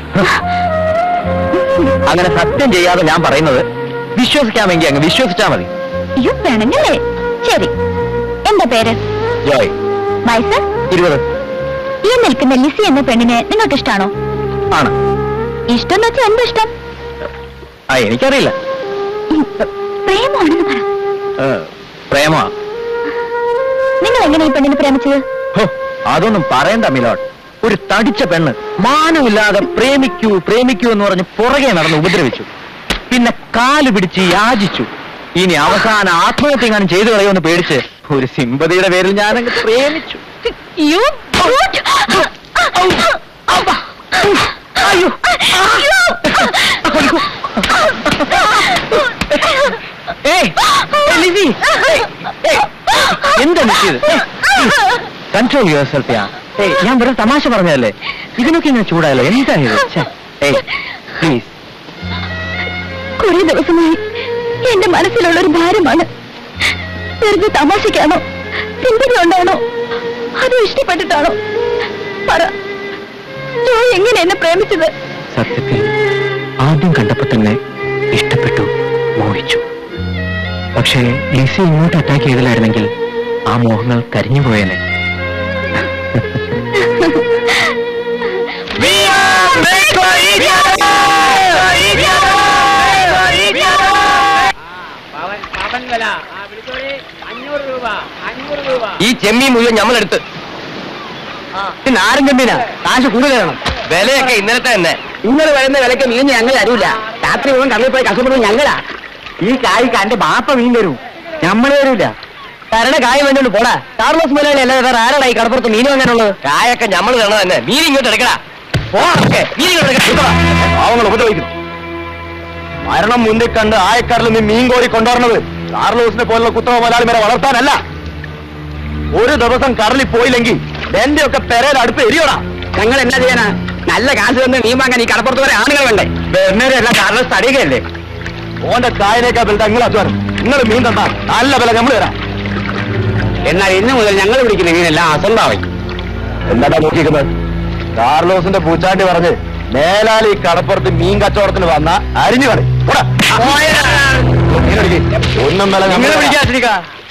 അങ്ങനെ സത്യം ചെയ്യാതെ ഞാൻ പറയുന്നത് വിശ്വസിക്കാമെങ്കിൽ അങ്ങ് വിശ്വസിച്ചാ മതി അയ്യോ വേണമെങ്കിലേ ശരി എന്താ പേര് ജോയ് വയസ്സ് ഇരുപത് ഈ നിൽക്കുന്ന ലിസി എന്ന പെണ്ണിനെ നിങ്ങൾക്ക് ഇഷ്ടാണോ ആണ് ഇഷ്ടം എന്ന് വെച്ചാൽ എന്താ ഇഷ്ടം ആ എനിക്കറിയില്ല പ്രേമാണെന്ന് പറ ഏ, പ്രേമ നിങ്ങൾ എങ്ങനെ ഈ പെണ്ണിനെ പ്രേമിച്ചത് ഹോ, അതൊന്നും പറയണ്ട മിലോട്ട് ഒരു തടിച്ച പെണ്ണ് മാനമില്ലാതെ പ്രേമിക്കൂ പ്രേമിക്കൂ എന്ന് പറഞ്ഞ് പുറകെ നടന്ന് ഉപദ്രവിച്ചു പിന്നെ കാല് പിടിച്ച് യാചിച്ചു ഇനി അവസാന ആത്മഹത്യ എങ്ങാനും ചെയ്തു കളയുമെന്ന് പേടിച്ച് ഒരു സിമ്പതിയുടെ പേരിൽ ഞാനങ്ങ് പ്രേമിച്ചു You brute! അയ്യോ ഏയ്, ഏയ്, ലിസി. ഏയ്, ഏയ്, എന്താ ലിസി കൺട്രോൾ യുവർ സെൽഫ് യാ ഏയ് ഞാൻ വെറുതെ തമാശ പറഞ്ഞതല്ലേ ഇതിനൊക്കെ ഇങ്ങനെ ചൂടായല്ലോ എന്താ ഇത് ഛെ, ഏയ് പ്ലീസ് കുറെ ദിവസമായി എന്റെ മനസ്സിലുള്ള ഒരു ഭാരമാണ് വെറുതെ തമാശക്കാണോ സിമ്പതി കൊണ്ടാണോ അതോ ഇഷ്ടപ്പെട്ടിട്ടാണോ പറ ജോയ് എങ്ങനെ എന്നെ പ്രേമിച്ചത് സത്യത്തിൽ ആദ്യം കണ്ടപ്പോ തന്നെ ഇഷ്ടപ്പെട്ടു മോഹിച്ചു പക്ഷേ ലിസി ഇങ്ങോട്ട് അറ്റാക്ക് ചെയ്തില്ലായിരുന്നെങ്കിൽ ആ മോഹങ്ങൾ കരിഞ്ഞു പോയേനെ ഈ ചെമ്മീൻ മുഴുവൻ ഞമ്മളെടുത്ത് പിന്നെ ആരും കമ്പീനാ കാശ് കൂടുതലാണ് വിലയൊക്കെ ഇന്നലത്തെ തന്നെ ഇന്നലെ വരുന്ന വിലക്ക് മീൻ ഞങ്ങൾ അറിയില്ല രാത്രി മുഴുവൻ കടലിൽ പോയി കഷ്ടപ്പെടുന്നത് ഞങ്ങളാ ഈ കായ്ക്ക് എന്റെ ബാപ്പ മീൻ തരും നമ്മൾ തരൂല തരണ കായ വേണ്ടോണ്ട് പോടാ കാർലോസ് മുതലാളി അല്ലാതെ വേറെ ആരാടാ ഈ കടപ്പുറത്ത് മീൻ വാങ്ങാനുള്ളത് കായൊക്കെ ഞമ്മൾ തരണ തന്നെ മീൻ ഇങ്ങോട്ട് എടുക്കടാ പോടൊക്കെ മീൻ ഇങ്ങോട്ട് എടുക്കടാ പാവങ്ങൾ ഉപദ്രവിക്കുന്നു മരണം മുന്നിൽ കണ്ട് ആയക്കാരിൽ നിന്ന് മീൻ കോരി കൊണ്ടുവരണത് കാർലോസിനെ പോലുള്ള കുത്തവ മുതലാളിമാരെ വളർത്താനല്ല ഒരു ദിവസം കടലിൽ പോയില്ലെങ്കിൽ എന്റെ ഒക്കെ പെരയുടെ അടുപ്പ് എരിയോടാ ഞങ്ങൾ എന്നാ ചെയ്യാനാ നല്ല കാശ് തന്ന് മീൻ വാങ്ങാൻ ഈ കടപ്പുറത്ത് വരെ ആണുങ്ങൾ വേണ്ടേ വെണ്ണേരെ എല്ലാം കാർലോസ് തടിയുകയല്ലേ ഓന്റെ കായനേക്കാ വലുതാ നിങ്ങൾ അധ്വാനം നിങ്ങൾ മീൻ തന്നാ നല്ല വില നമ്മൾ തരാം എന്നാൽ ഇന്ന് മുതൽ ഞങ്ങൾ പിടിക്കുന്ന മീനെല്ലാം അസംഭാവി എന്താ നോക്കിക്കുന്നത് കാർലോസിന്റെ പൂച്ചാണ്ടി പറഞ്ഞ് മേലാൽ ഈ കടപ്പുറത്ത് മീൻ കച്ചവടത്തിന് വന്ന അരിഞ്ഞു കളി പോടാ. മീൻ പിടിക്ക്. ഒന്നും വില നിങ്ങൾ നമ്മൾ തരാം. പിടിക്കാതിരിക്ക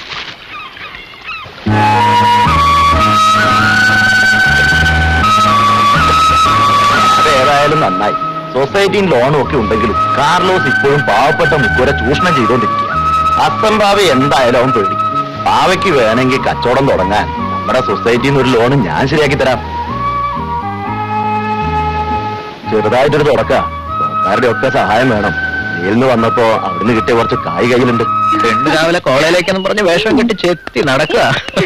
അത് ഏതായാലും നന്നായി സൊസൈറ്റിയും ലോണും ഒക്കെ ഉണ്ടെങ്കിലും കാർലോസ് ഇപ്പോഴും പാവപ്പെട്ട മുക്കുവരെ ചൂഷണം ചെയ്തുകൊണ്ടിരിക്കുക അത്തം ഭാവ എന്തായാലും അവൻ പേടി പാവയ്ക്ക് വേണമെങ്കിൽ കച്ചവടം തുടങ്ങാൻ നമ്മുടെ സൊസൈറ്റിയിൽ നിന്ന് ഒരു ലോൺ ഞാൻ ശരിയാക്കി തരാം ചെറുതായിട്ടൊരു തുടക്ക സർക്കാരുടെ ഒക്കെ സഹായം വേണം ജയിലിൽ നിന്ന് വന്നപ്പോ അവിടുന്ന് കിട്ടിയ കുറച്ച് കായ് കയ്യിലുണ്ട് പെണ്ണ് രാവിലെ കോളേജിലേക്കെന്നും പറഞ്ഞ് വേഷം കെട്ടി ചെത്തി നടക്കുക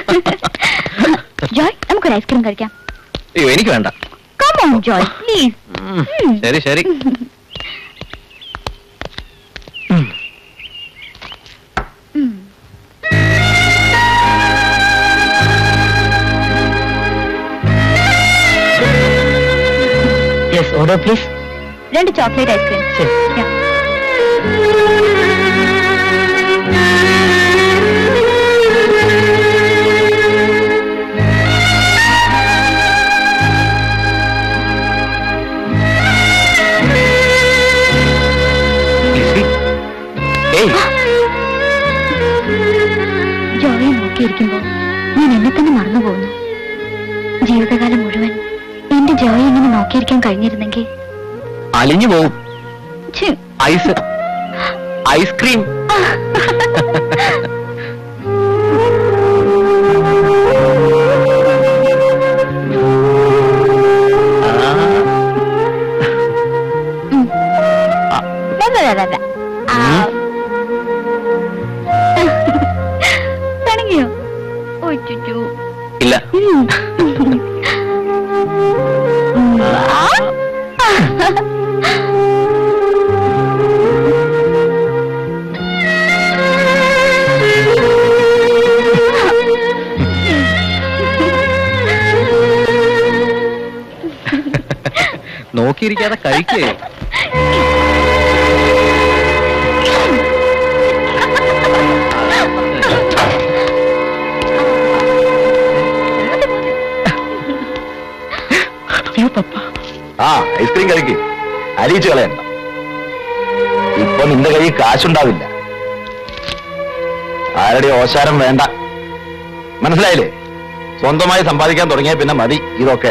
ജോയ് നമുക്കൊരു ഐസ്ക്രീം കഴിക്കാം അയ്യോ എനിക്ക് വേണ്ട കം ഓൺ ജോയ് പ്ലീസ് ഉം, ശരി ശരി യെസ് ഓർഡർ പ്ലീസ് രണ്ട് ചോക്ലേറ്റ് ഐസ്ക്രീം ശരി. ഏയ് ജോയെ നോക്കിയിരിക്കുമ്പോ ഞാൻ എന്നെ തന്നെ മറന്നു പോകുന്നു ജീവിതകാലം മുഴുവൻ എന്റെ ജോയെ ഇങ്ങനെ നോക്കിയിരിക്കാൻ കഴിഞ്ഞിരുന്നെങ്കിൽ അലിഞ്ഞു പോവും ഛി, ഐസ് ഐസ്ക്രീം പിണങ്ങിയോ ഓ ചുറ്റു ഇല്ല നോക്കിയിരിക്കാതെ കഴിക്കേ ആ ഐസ്ക്രീം കഴിക്ക് അരിയിച്ചു കളയണ്ട ഇപ്പൊ നിന്റെ കയ്യിൽ കാശുണ്ടാവില്ല ആരുടെ ഓശാരം വേണ്ട മനസ്സിലായില്ലേ സ്വന്തമായി സമ്പാദിക്കാൻ തുടങ്ങിയ പിന്നെ മതി ഇതൊക്കെ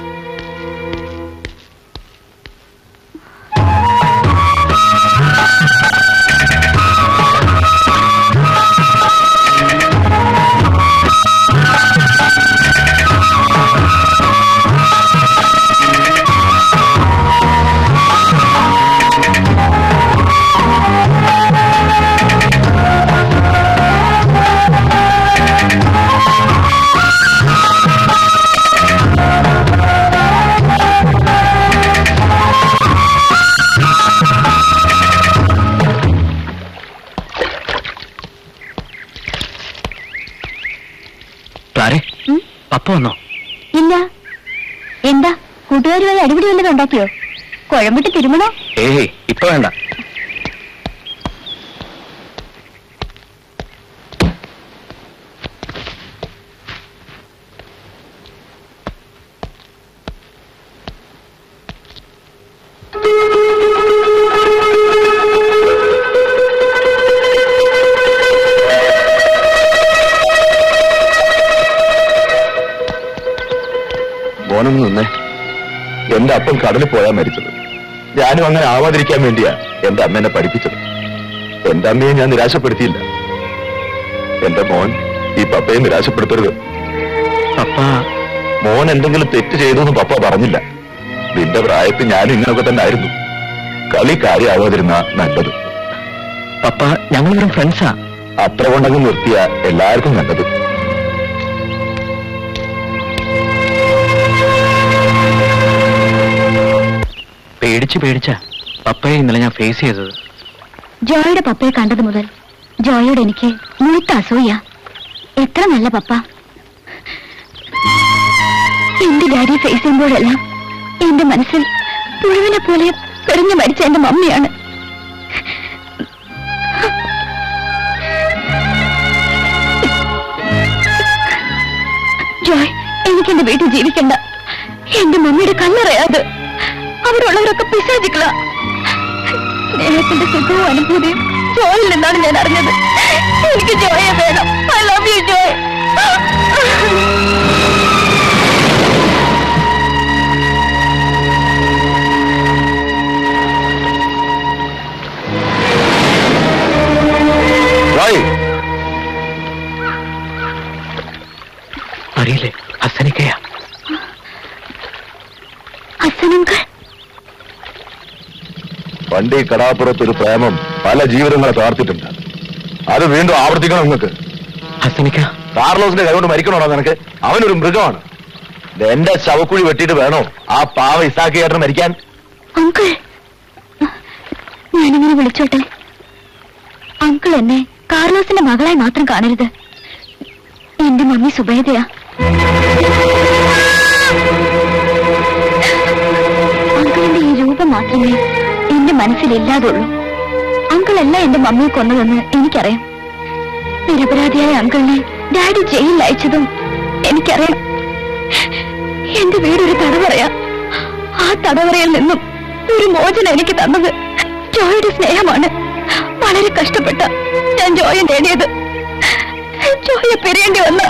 ക്ലാരെ ഉം? പപ്പ വന്നോ ഇല്ല എന്താ കൂട്ടുകാരുമായി അടിപിടി വല്ലതും ഉണ്ടാക്കിയോ കുഴമ്പിട്ട് തിരുമണോ ഏയ് ഇപ്പൊ വേണ്ട മോനൊന്ന് നിന്നേ എന്റെ അപ്പം കടലിൽ പോയാ മരിച്ചത് ഞാനും അങ്ങനെ ആവാതിരിക്കാൻ വേണ്ടിയാ എന്റെ അമ്മ എന്നെ പഠിപ്പിച്ചത് എന്റെ അമ്മയെ ഞാൻ നിരാശപ്പെടുത്തിയില്ല എന്റെ മോൻ ഈ പപ്പയെ നിരാശപ്പെടുത്തരുത് പപ്പ മോൻ എന്തെങ്കിലും തെറ്റ് ചെയ്തു എന്ന് പപ്പ പറഞ്ഞില്ല നിന്റെ പ്രായത്തിൽ ഞാനും ഇങ്ങനൊക്കെ തന്നെ ആയിരുന്നു കളി കാര്യമാവാതിരുന്ന നല്ലത് പപ്പ ഞങ്ങൾ വെറും ഫ്രണ്ട്സാ അത്ര കൊണ്ടങ്ങ് നിർത്തിയ എല്ലാവർക്കും നല്ലത് പേടിച്ച് പേടിച്ച പപ്പയെ ഇന്നലെ ഞാൻ ഫേസ് ചെയ്തത് ജോയുടെ പപ്പയെ കണ്ടത് മുതൽ ജോയോട് എനിക്ക് മൂത്ത അസൂയ എത്ര നല്ല പപ്പ എന്റെ ഡാഡി ഫേസ് ചെയ്യുമ്പോഴെല്ലാം എന്റെ മനസ്സിൽ പുഴുവിനെ പോലെ പെറിഞ്ഞു മരിച്ച എന്റെ മമ്മിയാണ് ജോയ് എനിക്ക് എന്റെ വീട്ടിൽ ജീവിക്കണ്ട എന്റെ മമ്മിയുടെ കണ്ണറിയാത് അവരുള്ളവരൊക്കെ പിശാചിക്കളാ സ്നേഹത്തിന്റെ സുഖവും അനുഭൂതിയും ജോയിൽ നിന്നാണ് ഞാൻ അറിഞ്ഞത് എനിക്ക് ജോയെ വേണം I love you Joy Joy അറിയില്ലേ ഹസനിക്കയാ അച്ഛനങ്കൾ പണ്ട് ഈ കടാപ്പുറത്തൊരു പ്രേമം പല ജീവിതങ്ങളെ താർത്തിട്ടുണ്ട് അത് വീണ്ടും ആവർത്തിക്കണം നിങ്ങൾക്ക് ഹസനിക്ക കാർലോസിന്റെ കൈകൊണ്ട് മരിക്കണോടാ നിനക്ക് അവനൊരു മൃഗമാണ് ഇത് എന്റെ ശവക്കുഴി വെട്ടിയിട്ട് വേണോ ആ പാവ ഇസാക്കി ചേട്ടന് മരിക്കാൻ അങ്കിൾ ഞാനിങ്ങനെ വിളിച്ചോട്ടെ അങ്കിൾ എന്നെ കാർലോസിന്റെ മകളായി മാത്രം കാണരുത് എന്റെ മമ്മി സുബേദയാ അങ്കിളിന്റെ ഈ രൂപം മാത്രമേ എന്റെ മനസ്സിലില്ലാതുള്ളൂ അങ്കിളല്ല എന്റെ മമ്മിയെ കൊന്നതെന്ന് എനിക്കറിയാം നിരപരാധിയായ അങ്കിളിനെ ഡാഡി ജയിലിൽ അയച്ചതും എനിക്കറിയാം എന്റെ വീടൊരു തടവറയാ ആ തടവറയിൽ നിന്നും ഒരു മോചനം എനിക്ക് തന്നത് ജോയുടെ സ്നേഹമാണ് വളരെ കഷ്ടപ്പെട്ട ഞാൻ ജോയെ നേടിയത് ജോയെ പിരിയേണ്ടി വന്ന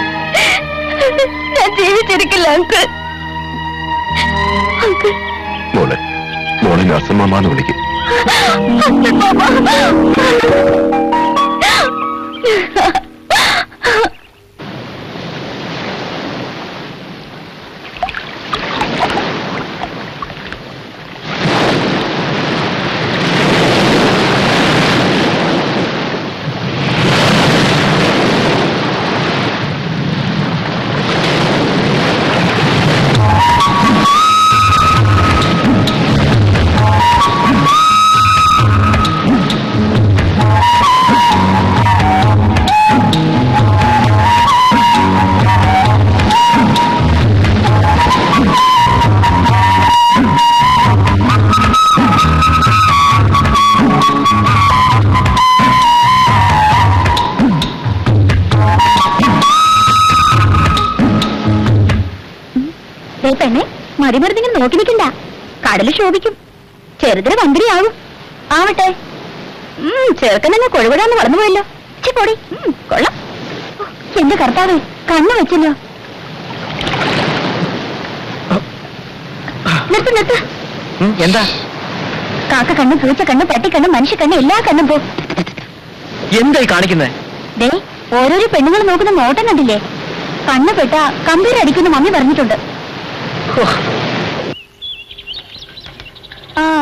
ഞാൻ ജീവിച്ചിരിക്കില്ല അങ്കിൾ അങ്കിൾ മോളെ മോളിനെ അസമ്മമാന്ന് വിളിക്കും ദേ പെണ്ണെ മതിമരുന്നിങ്ങനെ നോക്കി നിൽക്കണ്ട കടല് ശോഭിക്കും ചെറുതിന് മന്ത്രിയാവും ആവട്ടെ ഉം, ചെറുക്കൻ തന്നെ കൊഴുവിടാന്ന് വളർന്നു പോയല്ലോ ചെ പൊടി ഉം, കൊള്ളാം ഓ, എന്റെ കർത്താവ് കണ്ണു വെച്ചല്ലോ നിർത്ത് നിർത്ത് എന്താ കാക്ക കണ്ണും പൂച്ച കണ്ണും പട്ടിക്കണ്ണും മനുഷ്യ കണ്ണും എല്ലാ കണ്ണും പോ എന്തായി കാണിക്കുന്നത് ദേ ഓരോരോ പെണ്ണുങ്ങൾ നോക്കുന്ന നോട്ടം കണ്ടില്ലേ കണ്ണ് പെട്ട കമ്പീർ അടിക്കുന്ന മമ്മി പറഞ്ഞിട്ടുണ്ട് ആ.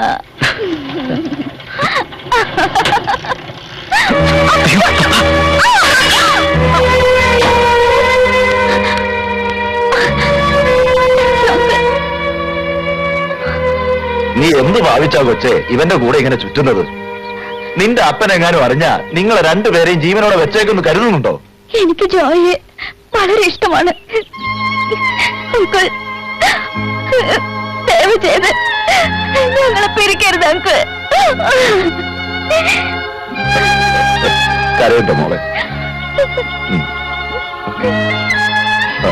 നീ എന്ത് ഭാവിച്ചാ കൊച്ചേ ഇവന്റെ കൂടെ ഇങ്ങനെ ചുറ്റുന്നത് നിന്റെ അപ്പനെങ്ങാനും അറിഞ്ഞാ നിങ്ങളെ രണ്ടുപേരെയും ജീവനോടെ വെച്ചേക്കെന്ന് കരുതുന്നുണ്ടോ എനിക്ക് ജോയെ വളരെ ഇഷ്ടമാണ് അങ്കിൾ ദയവ് ചെയ്ത് ഞങ്ങളെ പിരിക്കരുത് അങ്കിൾ കരയണ്ട മോളെ ഉം. ആ.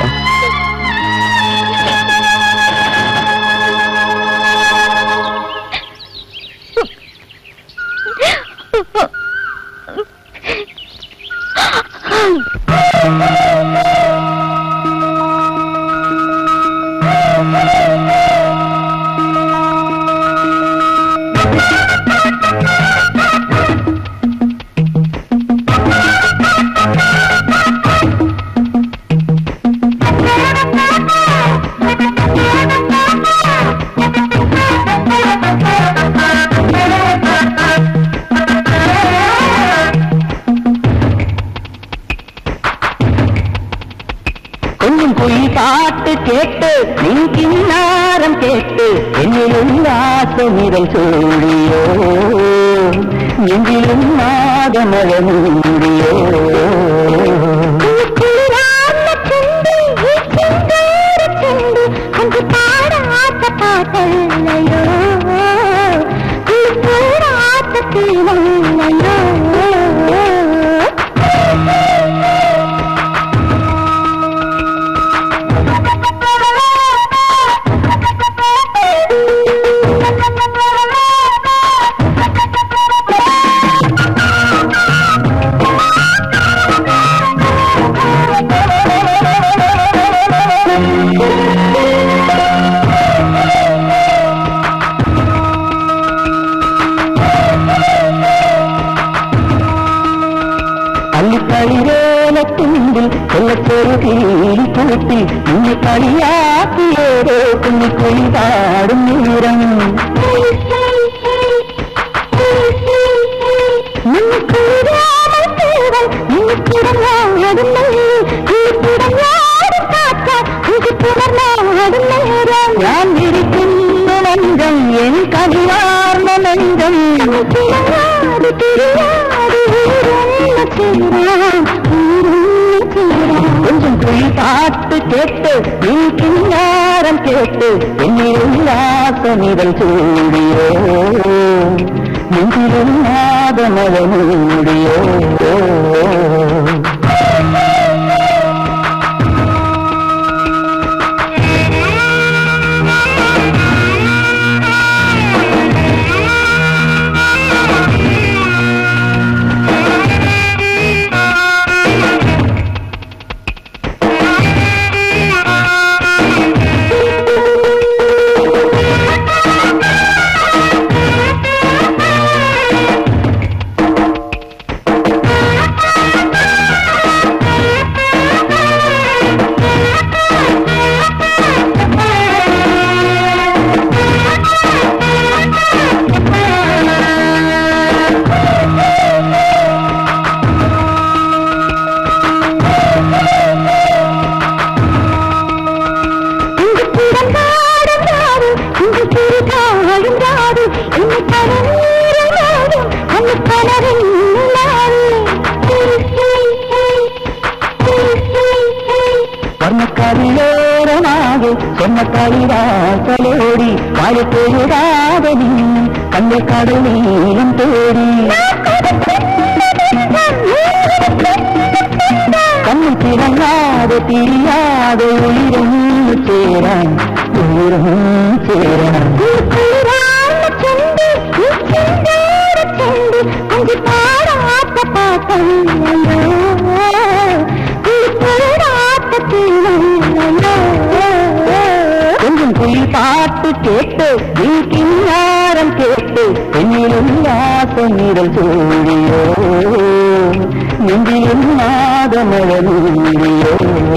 கொஞ்சம் பொய் பாட்டு கேட்டு நீ கிண்ணாரம் கேட்டு என்னிலும் ஆசமிதல் சூடியோ நெஞ்சிலும் நாகமழ மூடியோ അള്ളിക്കളിവേലത്തുണ്ടിൽ കൊല്ലച്ചെറുതിയിൽ കൂട്ടി നിന്നെ കളിയാക്കിയേരോ കുഞ്ഞിക്കുളി പാടും നേരം ഞാൻ ഇരിക്കുന്ന മഞ്ചം എൻ കനിവാർന്ന മഞ്ചം கொஞ்சம் குழி பாட்டு கேட்டு நீ கிண்ணாரம் கேட்டு என்னில் உல்லாசமிதல் சூடியோ நெஞ்சிலும் நாதமழ மூடியோ മതിയോരമാകെ കൊന്നക്കളിരാസലോടി കാലിത്തൊഴുതാതെ നിന്നും കണ്ണിൽ കടൽ നീളം തേടി കണ്ണിൽ തിളങ്ങാതെ തിരിയാതെ ഉയരുന്നു ചേരാൻ ഉയരുന്നു ചേരാൻ கொஞ்சம் குயில் பாட்டு கேட்டு நீ கிண்ணாரம் கேட்டு பெண்ணிலுல்லாச நிழல் சூழியோ நெஞ்சிலுல்லாத மழநூழியோ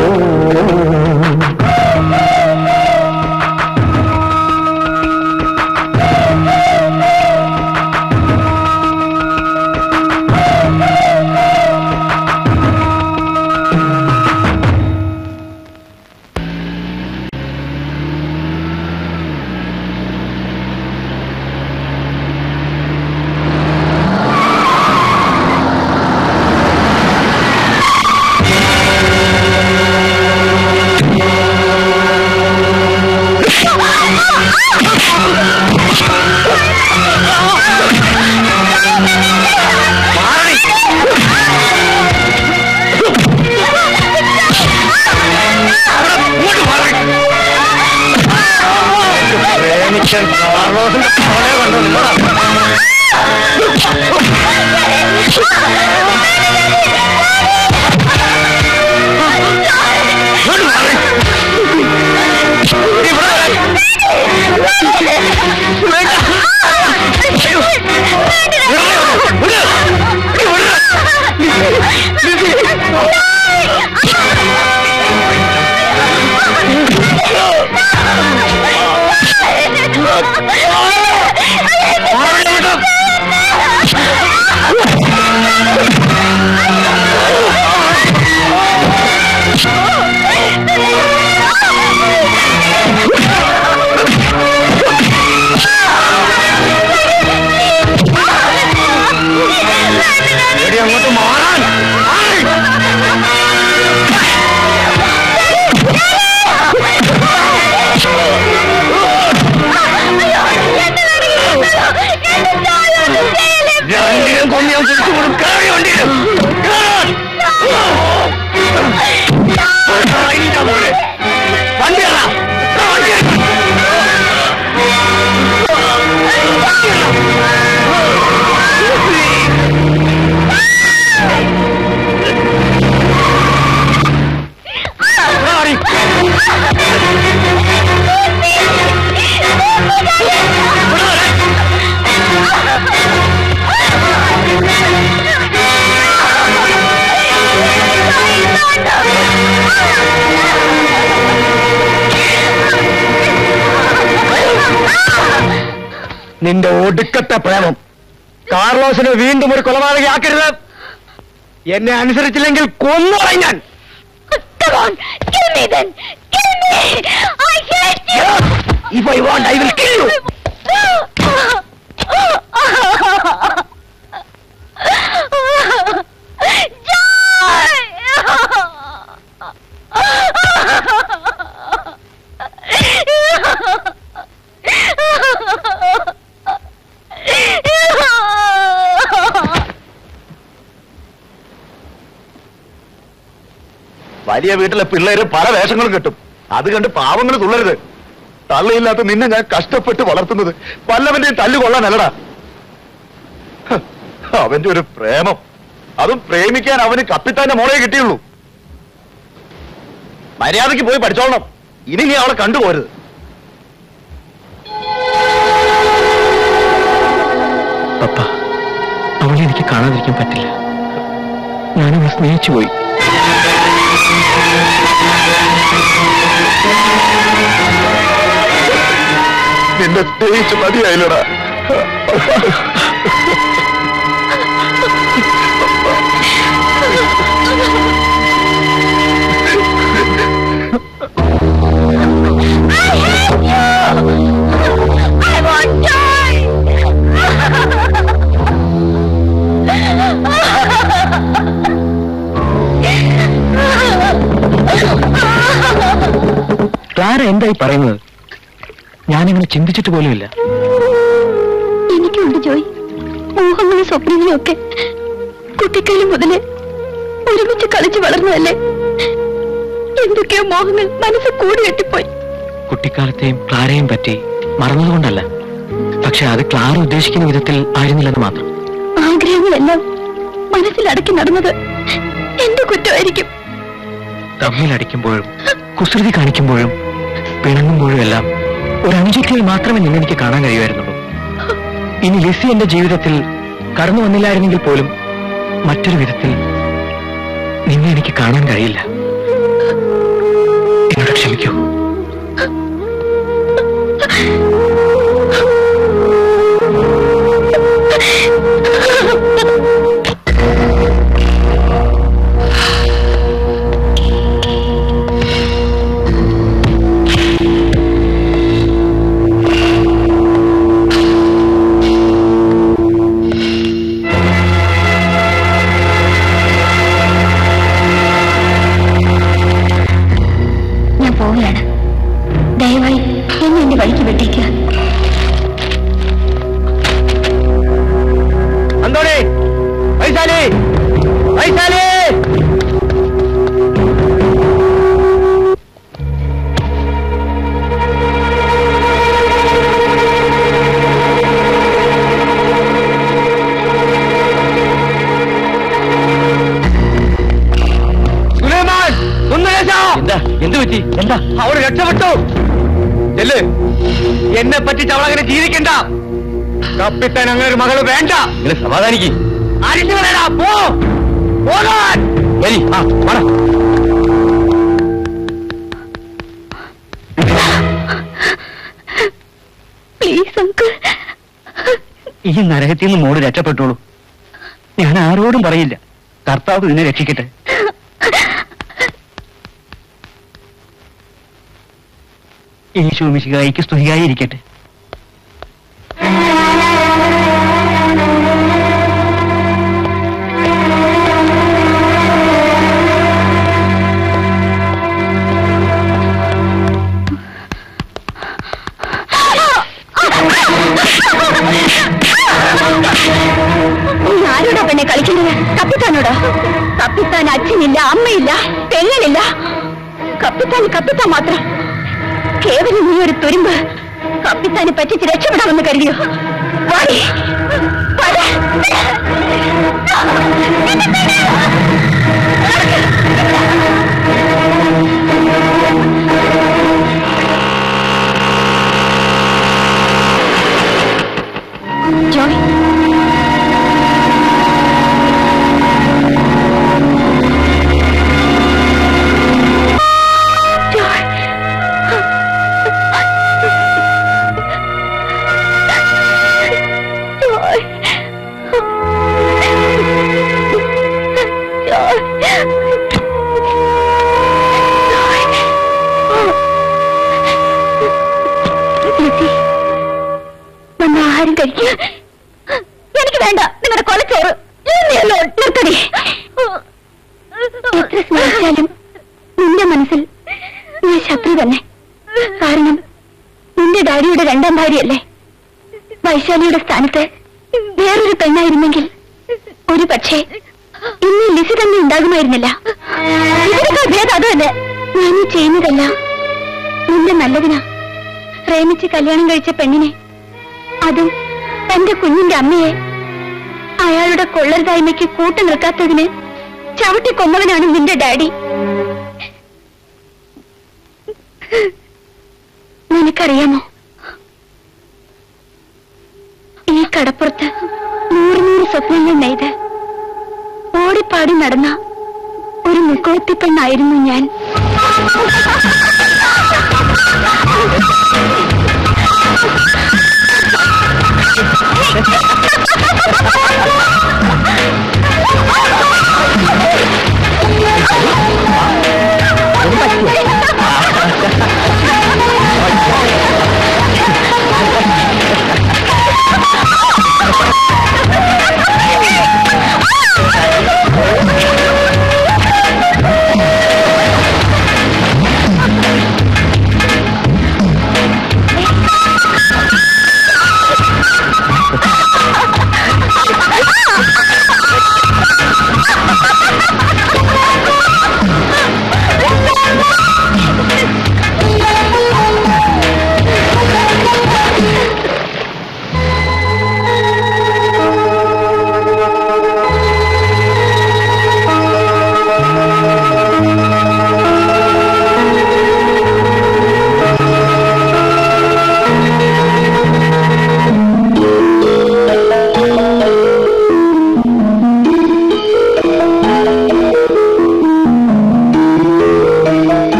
പ്രേമിക്കാൻ കാർലോസിന്റെ മോനെ കണ്ടു നിന്നോടാ. ഇങ്ങോട്ട് മാറ്. ഇവിടെ വരാൻ. വേണ്ട. അയ്യോ. വിടരുത്. വിട്. വിട്. മാറ് വിട്. എടി അങ്ങോട്ട് മാറാൻ മാറ്. രണ്ടിനും കൊന്ന് ഞാൻ തിരിച്ചു കൊടുക്കും കയറി വണ്ടിയിൽ കയറാൻ. ആ, ഇതിന്റെ മോനെ. വണ്ടി കയറാ. ആ, വണ്ടി കയറാ. കയറി. ഇവിടെ വരാൻ. നിന്റെ ഒടുക്കത്തെ പ്രേമം കാർലോസിനെ വീണ്ടും ഒരു കൊലപാതകയാക്കരുത് എന്നെ അനുസരിച്ചില്ലെങ്കിൽ കൊന്നുകളയും ഞാൻ Come on, kill me then! Kill me! I hate you! If I want, I will kill you. വലിയ വീട്ടിലെ പിള്ളേര് പല വേഷങ്ങളും കിട്ടും അത് കണ്ട് പാവങ്ങൾ തുള്ളരുത് തള്ളയില്ലാത്ത നിന്നെ ഞാൻ കഷ്ടപ്പെട്ട് വളർത്തുന്നത് വല്ലവന്റെയും തല്ലു കൊള്ളാനല്ലടാ ഹ്, അവന്റെ ഒരു പ്രേമം അതും പ്രേമിക്കാൻ അവന് കപ്പിത്താന്റെ മോളെ കിട്ടിയുള്ളൂ മര്യാദയ്ക്ക് പോയി പഠിച്ചോളണം ഇനി നീ അവളെ കണ്ടുപോരുത് പപ്പ അവളെ എനിക്ക് കാണാതിരിക്കാൻ പറ്റില്ല ഞാനവളെ സ്നേഹിച്ചു പോയി നിന്നെ സ്നേഹിച്ച് മതിയായില്ലടാ I want die! ക്ലാര എന്തായി പറയുന്നത് ഞാനിങ്ങനെ ചിന്തിച്ചിട്ട് പോലുമില്ല എനിക്കുണ്ട് ജോയ് മോഹങ്ങളും സ്വപ്നങ്ങളും ഒക്കെ കുട്ടിക്കാലം മുതലേ ഒരുമിച്ച് കളിച്ചു വളർന്നതല്ലേ എന്തൊക്കെയോ മോഹങ്ങൾ മനസ്സ് കൂടി കെട്ടിപ്പോയി കുട്ടിക്കാലത്തെയും ക്ലാരയും പറ്റി മറന്നതുകൊണ്ടല്ല പക്ഷെ അത് ക്ലാര ഉദ്ദേശിക്കുന്ന വിധത്തിൽ ആയിരുന്നില്ലെന്ന് മാത്രം ആഗ്രഹങ്ങളെല്ലാം മനസ്സിലടക്കി നടന്നത് എന്റെ കുറ്റമായിരിക്കും തമ്മിലടിക്കുമ്പോഴും കുസൃതി കാണിക്കുമ്പോഴും പിണങ്ങുമ്പോഴും എല്ലാം ഒരു അനുചിറ്റിയിൽ മാത്രമേ നിന്നെ എനിക്ക് കാണാൻ കഴിയുമായിരുന്നുള്ളൂ ഇനി ലിസി എന്റെ ജീവിതത്തിൽ കടന്നു വന്നില്ലായിരുന്നെങ്കിൽ പോലും മറ്റൊരു വിധത്തിൽ നിന്നെ എനിക്ക് കാണാൻ കഴിയില്ല എന്നോട് ക്ഷമിക്കൂ ഞാൻ പോവുകയാണ് ദയവായി എന്നെ എന്റെ വഴിക്ക് വെട്ടിക്കുക അന്തോണി വൈശാലി വൈശാലി സുലൈമാൻ സുന്ദരേശ എന്താ എന്ത് പറ്റി എന്താ അവള് രക്ഷപ്പെട്ടു ചെല്ല് എന്നെ പറ്റിച്ച് അവളങ്ങനെ ജീവിക്കണ്ട കപ്പിത്താൻ അങ്ങനെ ഒരു മകള് വേണ്ട നിങ്ങൾ സമാധാനിക്ക് അരിഞ്ഞു പറയടാ പോ പോകാൻ വരി ആ വാടാ പ്ലീസ് അങ്കിൾ ഈ നരകത്തിൽ നിന്ന് മോള് രക്ഷപ്പെട്ടോളൂ ഞാൻ ആരോടും പറയില്ല കർത്താവ് നിന്നെ രക്ഷിക്കട്ടെ യേശു മിശികായിക്ക് സ്തുതിയായി ഇരിക്കട്ടെ നീ ആരോടാ പെണ്ണെ കളിക്കുന്നത് കപ്പിത്താനോടോ കപ്പിത്താൻ അച്ഛനില്ല അമ്മയില്ല പെങ്ങളില്ല കപ്പിത്താൻ കപ്പിത്താൻ മാത്രം കേവലം നീ ഒരു തുരുമ്പ് കപ്പിത്താനെ പറ്റിച്ച് രക്ഷപ്പെടാമെന്ന് കരുതിയോ വാടി. വാടി. ജോയ് വന്ന ആഹാരം കഴിക്കുക എനിക്ക് വേണ്ട നിങ്ങളുടെ കൊലച്ചോറ് ഇനിയല്ലോ, നിർത്തടി എത്ര സ്നേഹിച്ചാലും നിന്റെ മനസ്സിൽ ഞാൻ ശത്രു തന്നെ കാരണം നിന്റെ ഡാഡിയുടെ രണ്ടാം ഭാര്യയല്ലേ വൈശാലിയുടെ സ്ഥാനത്ത് വേറൊരു പെണ്ണായിരുന്നെങ്കിൽ ഒരു പക്ഷേ ഇന്ന് ലിസി തന്നെ ഉണ്ടാകുമായിരുന്നില്ല ഇതിനേക്കാൾ ഭേദം അത് തന്നെ ഞാൻ ഈ ചെയ്യുന്നതല്ല നിന്റെ നല്ലതിനാ പ്രേമിച്ച് കല്യാണം കഴിച്ച പെണ്ണിനെ അതും തന്റെ കുഞ്ഞിന്റെ അമ്മയെ അയാളുടെ കൊള്ളരുതായ്മയ്ക്ക് കൂട്ടു നിൽക്കാത്തതിന് ചവിട്ടി കൊന്നവനാണ് നിന്റെ ഡാഡി നിനക്കറിയാമോ ഈ കടപ്പുറത്ത് നൂറ് നൂറ് സ്വപ്നങ്ങൾ നെയ്ത് ഓടിപ്പാടി നടന്ന ഒരു മുക്കോത്തി പെണ്ണായിരുന്നു ഞാൻ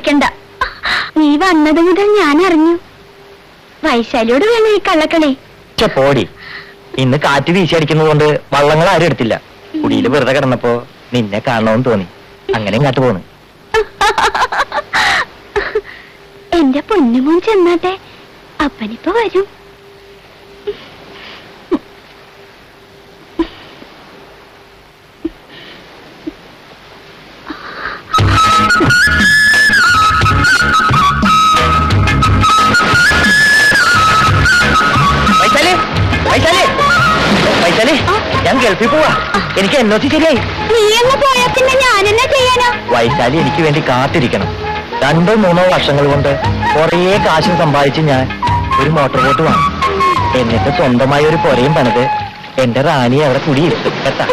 കളിക്കണ്ട നീ വന്നത് മുതൽ ഞാൻ അറിഞ്ഞു വൈശാലിയോട് വേണം ഈ കള്ളക്കളി ഛെ, പോടി ഇന്ന് കാറ്റ് വീശി അടിക്കുന്നത് കൊണ്ട് വള്ളങ്ങൾ ആരും എടുത്തില്ല കുടിയിൽ വെറുതെ കിടന്നപ്പോ നിന്നെ കാണണമെന്ന് തോന്നി അങ്ങനെ ഇങ്ങോട്ട് പോന്നു എന്റെ പൊന്നുമോൻ ചെന്നാട്ടെ അപ്പനിപ്പോ വരും വൈശാലി വൈശാലി വൈശാലി ഞാൻ ഗൾഫിൽ പോവാ എനിക്ക് എൻ ഒ സി ശരിയായി നീ എന്ന് പോയാ പിന്നെ ഞാനെന്നാ ചെയ്യാനാ വൈശാലി എനിക്ക് വേണ്ടി കാത്തിരിക്കണം രണ്ടോ മൂന്നോ വർഷങ്ങൾ കൊണ്ട് കുറേ കാശും സമ്പാദിച്ച് ഞാൻ ഒരു മോട്ടോർ ബോട്ട് വാങ്ങും എന്നിട്ട് സ്വന്തമായി ഒരു പുരയും പണിത് എന്റെ റാണിയെ അവിടെ കുടിയിരുത്തും കേട്ടാ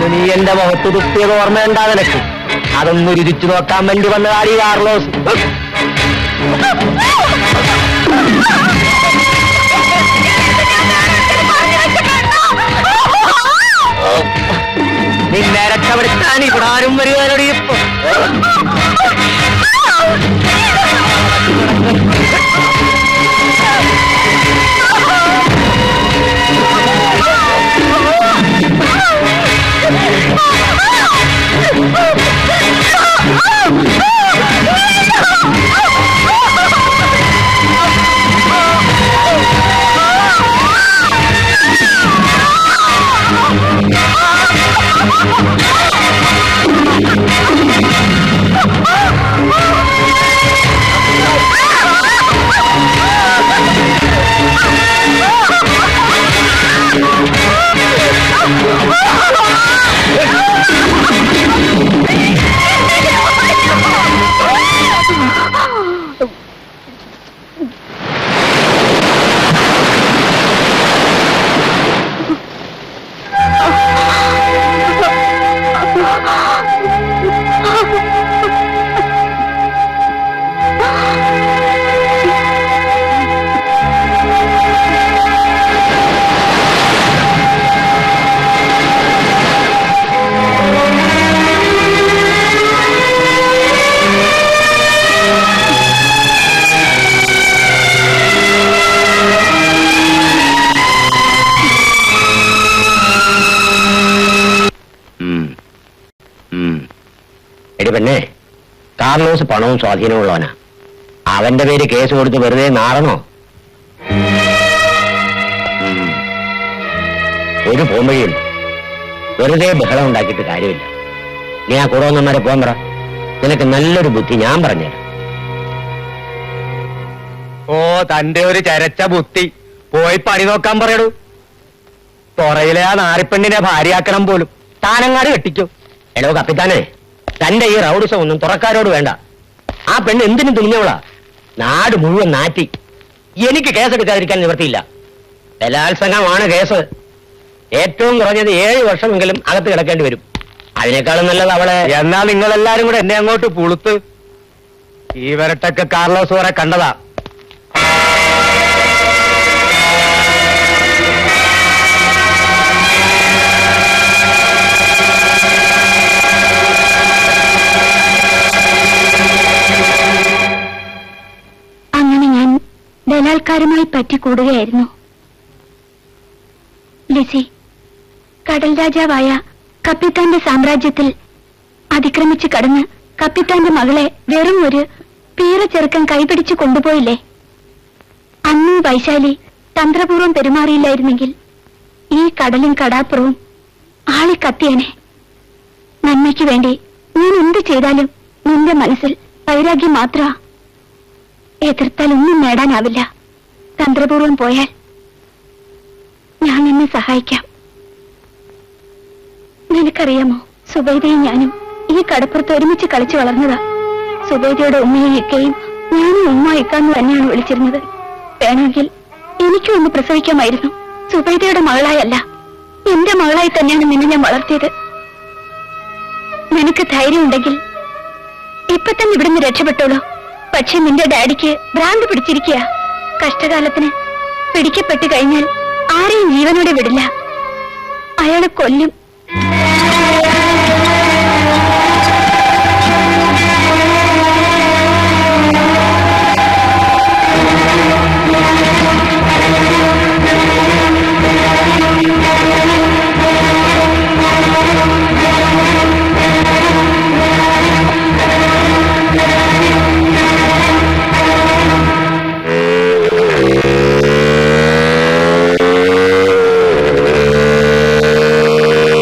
അന്ന് നീ എന്റെ മുഖത്ത് തുപ്പിയത് ഓർമ്മയുണ്ടാ നിനക്ക് അതൊന്ന് രുചിച്ചു നോക്കാൻ വേണ്ടി വന്നതാടി കാർലോസ് നിന്നെ രക്ഷപ്പെടുത്താൻ ഇവിടെ ആരും വരുവാനോട് ഇപ്പൊ എടി പെണ്ണേ കാർലോസ് പണവും സ്വാധീനമുള്ളവനാ അവന്റെ പേര് കേസ് കൊടുത്ത് വെറുതെ നാറണോ ഉം. ഒരു പോംവഴിയുണ്ട് വെറുതെ ബഹളം ഉണ്ടാക്കിയിട്ട് കാര്യമില്ല നീ ആ കുടവന്നമാരെ പോകാൻ പറ നിനക്ക് നല്ലൊരു ബുദ്ധി ഞാൻ പറഞ്ഞുതരാം ഓ തന്റെ ഒരു ചരച്ച ബുദ്ധി പോയി പണി നോക്കാൻ പറയടൂ പുറയിലെ ആ നാറിപ്പെണ്ണിനെ ഭാര്യയാക്കണം പോലും താനങ്ങാട് കെട്ടിക്കോ എടോ കപ്പിത്താനെ തന്റെ ഈ റൗഡിസം ഒന്നും തുറക്കാരോട് വേണ്ട ആ പെണ്ണ് എന്തിനു തുണിഞ്ഞവളാ നാട് മുഴുവൻ നാറ്റി എനിക്ക് കേസെടുക്കാതിരിക്കാൻ നിവൃത്തിയില്ല ബലാത്സംഗമാണ് കേസ് ഏറ്റവും കുറഞ്ഞത് ഏഴ് വർഷമെങ്കിലും അകത്ത് കിടക്കേണ്ടി വരും അതിനേക്കാളും നല്ലത് അവളെ എന്നാ നിങ്ങളെല്ലാരും കൂടെ എന്നെ അങ്ങോട്ട് പുളുത്ത് ഈ വരട്ടൊക്കെ കാർലോസ് വരെ കണ്ടതാ അങ്ങനെ ഞാൻ ബലാത്കാരമായി പറ്റിക്കൂടുകയായിരുന്നു ലിസി കടൽ രാജാവായ കപ്പിത്താന്റെ സാമ്രാജ്യത്തിൽ അതിക്രമിച്ച് കടന്ന് കപ്പിത്താന്റെ മകളെ വെറും ഒരു പീറ ചെറുക്കൻ കൈപിടിച്ചു കൊണ്ടുപോയില്ലേ അന്നും വൈശാലി തന്ത്രപൂർവ്വം പെരുമാറിയില്ലായിരുന്നെങ്കിൽ ഈ കടലും കടാപ്പുറവും ആളി കത്തിയനെ നന്മയ്ക്ക് വേണ്ടി ഞാൻ എന്ത് ചെയ്താലും നിന്റെ മനസ്സിൽ വൈരാഗ്യം മാത്രമാ എതിർത്താൽ ഒന്നും നേടാനാവില്ല തന്ത്രപൂർവം പോയാൽ ഞാൻ നിന്നെ സഹായിക്കാം നിനക്കറിയാമോ സുബൈദയും ഞാനും ഈ കടപ്പുറത്ത് ഒരുമിച്ച് കളിച്ചു വളർന്നതാ സുബൈദയുടെ ഉമ്മയും ഇക്കയും ഞാനും ഉമ്മ ഇക്കാന്ന് തന്നെയാണ് വിളിച്ചിരുന്നത് വേണമെങ്കിൽ എനിക്കും ഒന്ന് പ്രസവിക്കാമായിരുന്നു സുബൈദയുടെ മകളായല്ല എന്റെ മകളായി തന്നെയാണ് നിന്നെ ഞാൻ വളർത്തിയത് നിനക്ക് ധൈര്യമുണ്ടെങ്കിൽ ഇപ്പൊ തന്നെ ഇവിടുന്ന് രക്ഷപ്പെട്ടോളൂ പക്ഷെ നിന്റെ ഡാഡിക്ക് ഭ്രാന്ത് പിടിച്ചിരിക്കുക കഷ്ടകാലത്തിന് പിടിക്കപ്പെട്ട് കഴിഞ്ഞാൽ ആരെയും ജീവനോടെ വിടില്ല അയാളെ കൊല്ലും ആ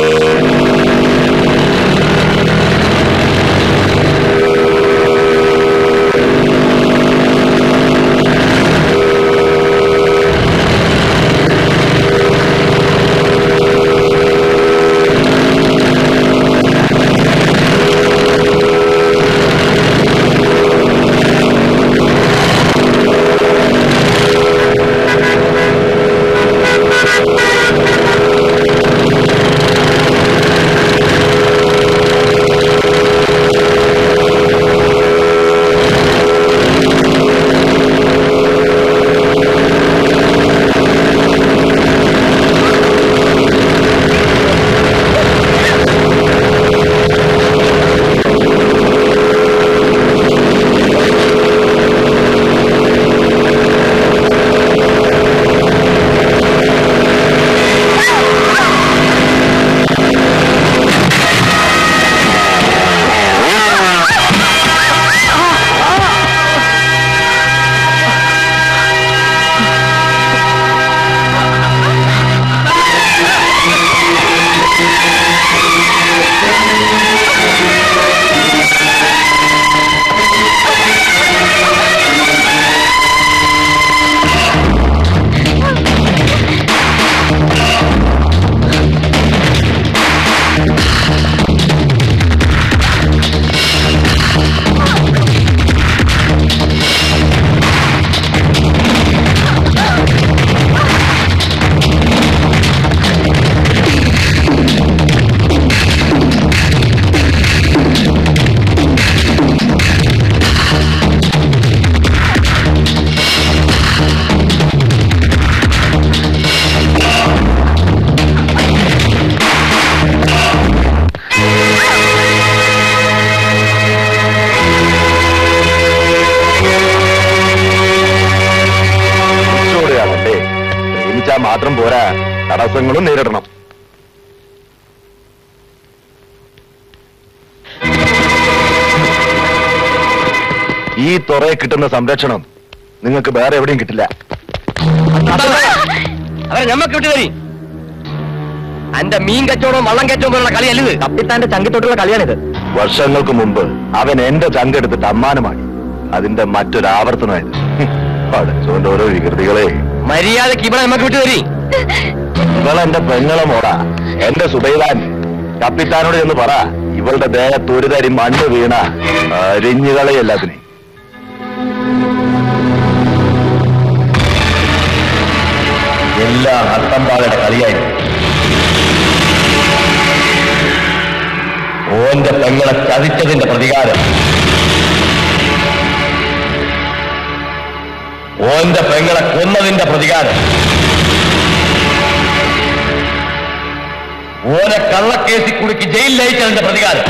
പ്രയാസങ്ങളും നേരിടണം ഈ തുറയെ കിട്ടുന്ന സംരക്ഷണം നിങ്ങൾക്ക് വേറെ എവിടെയും കിട്ടില്ല അവരെ ഞമ്മക്ക് വിട്ടു തരി അന്റെ മീൻ കച്ചവടവും വള്ളം കച്ചവടവും പോലുള്ള കളിയല്ലത് കപ്പിത്താന്റെ ചങ്കിത്തോട്ടുള്ള കളിയാണിത് വർഷങ്ങൾക്ക് മുമ്പ് അവൻ എന്റെ ചങ്കെടുത്തിട്ട് അമ്മാനമായി അതിന്റെ മറ്റൊരു ആവർത്തനമായത് പഠിച്ചോണ്ട് ഓരോ വികൃതികളെ മര്യാദക്ക് ഇവിടെ നമുക്ക് വിട്ടു തരി ഇവളെന്റെ പെങ്ങളെ മോടാ എന്റെ സുബൈദാൻ കപ്പിത്താനോട് ചെന്ന് പറ ഇവളുടെ ദേഹത്ത് ഒരു തരി മണ്ണ് വീണ അരിഞ്ഞുകളെ എല്ലാത്തിനെ എല്ലാം അത്തമ്പാകയുടെ കളിയായിരുന്നു ഓന്റെ പെങ്ങളെ ചതിച്ചതിന്റെ പ്രതികാരം ഓന്റെ പെങ്ങളെ കൊന്നതിന്റെ പ്രതികാരം ഓനെ കള്ളക്കേസി കുടുക്കി ജയിലിൽ അയച്ചതിന്റെ പ്രതികാരം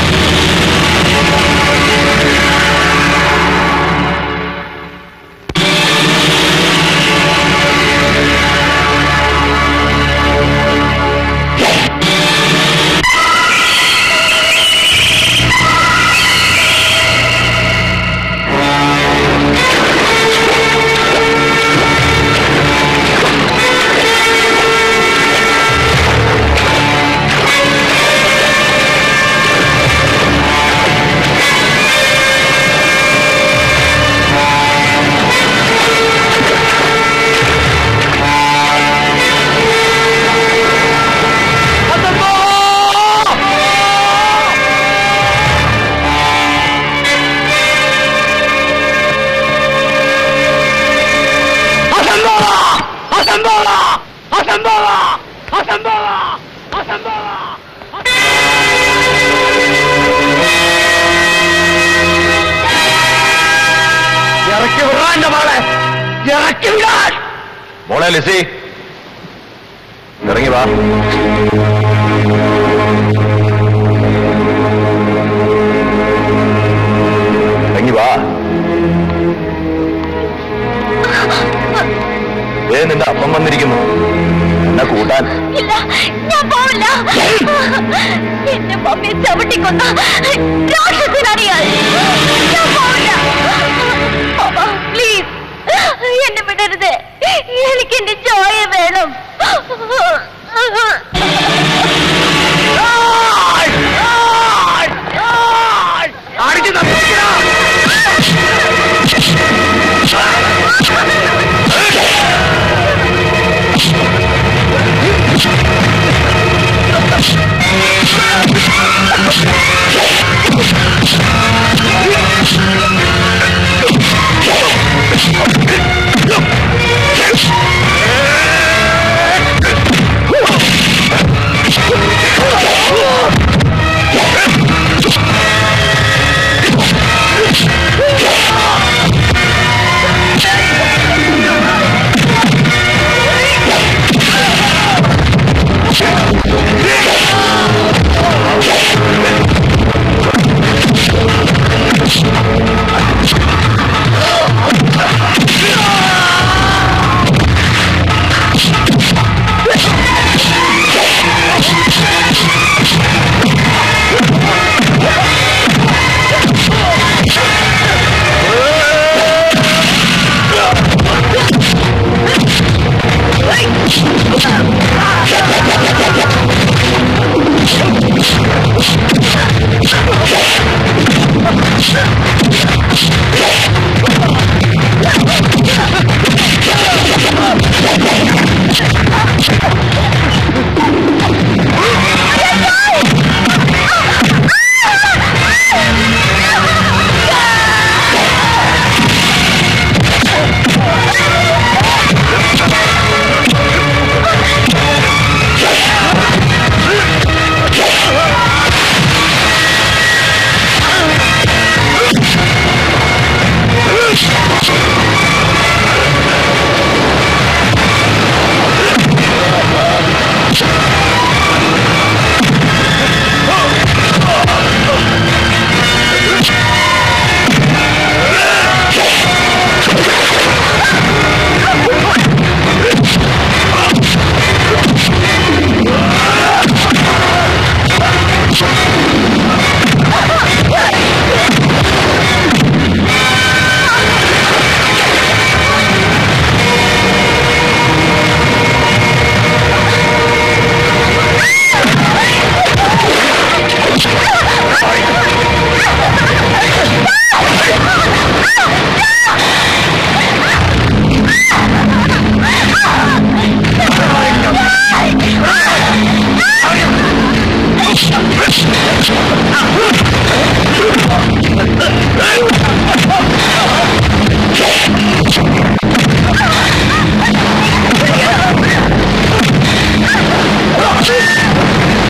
ഇറക്കി വിടാൻ മോളെ ഇറക്കി വിടാൻ മോളെ ലിസി ഇറങ്ങി വാ ഇറങ്ങി വാ ഏ നിന്റെ അപ്പം വന്നിരിക്കുന്നു എന്നെ കൂട്ടാൻ ഇല്ല ഞാൻ പോവില്ല എന്റെ മമ്മിയെ ചവിട്ടിക്കൊന്ന രാക്ഷസനാണ് ഇയാൾ. ഞാൻ പോവില്ല പ്ലീസ് എന്നെ വിടരുത് എനിക്ക് എന്റെ ചോയ വേണം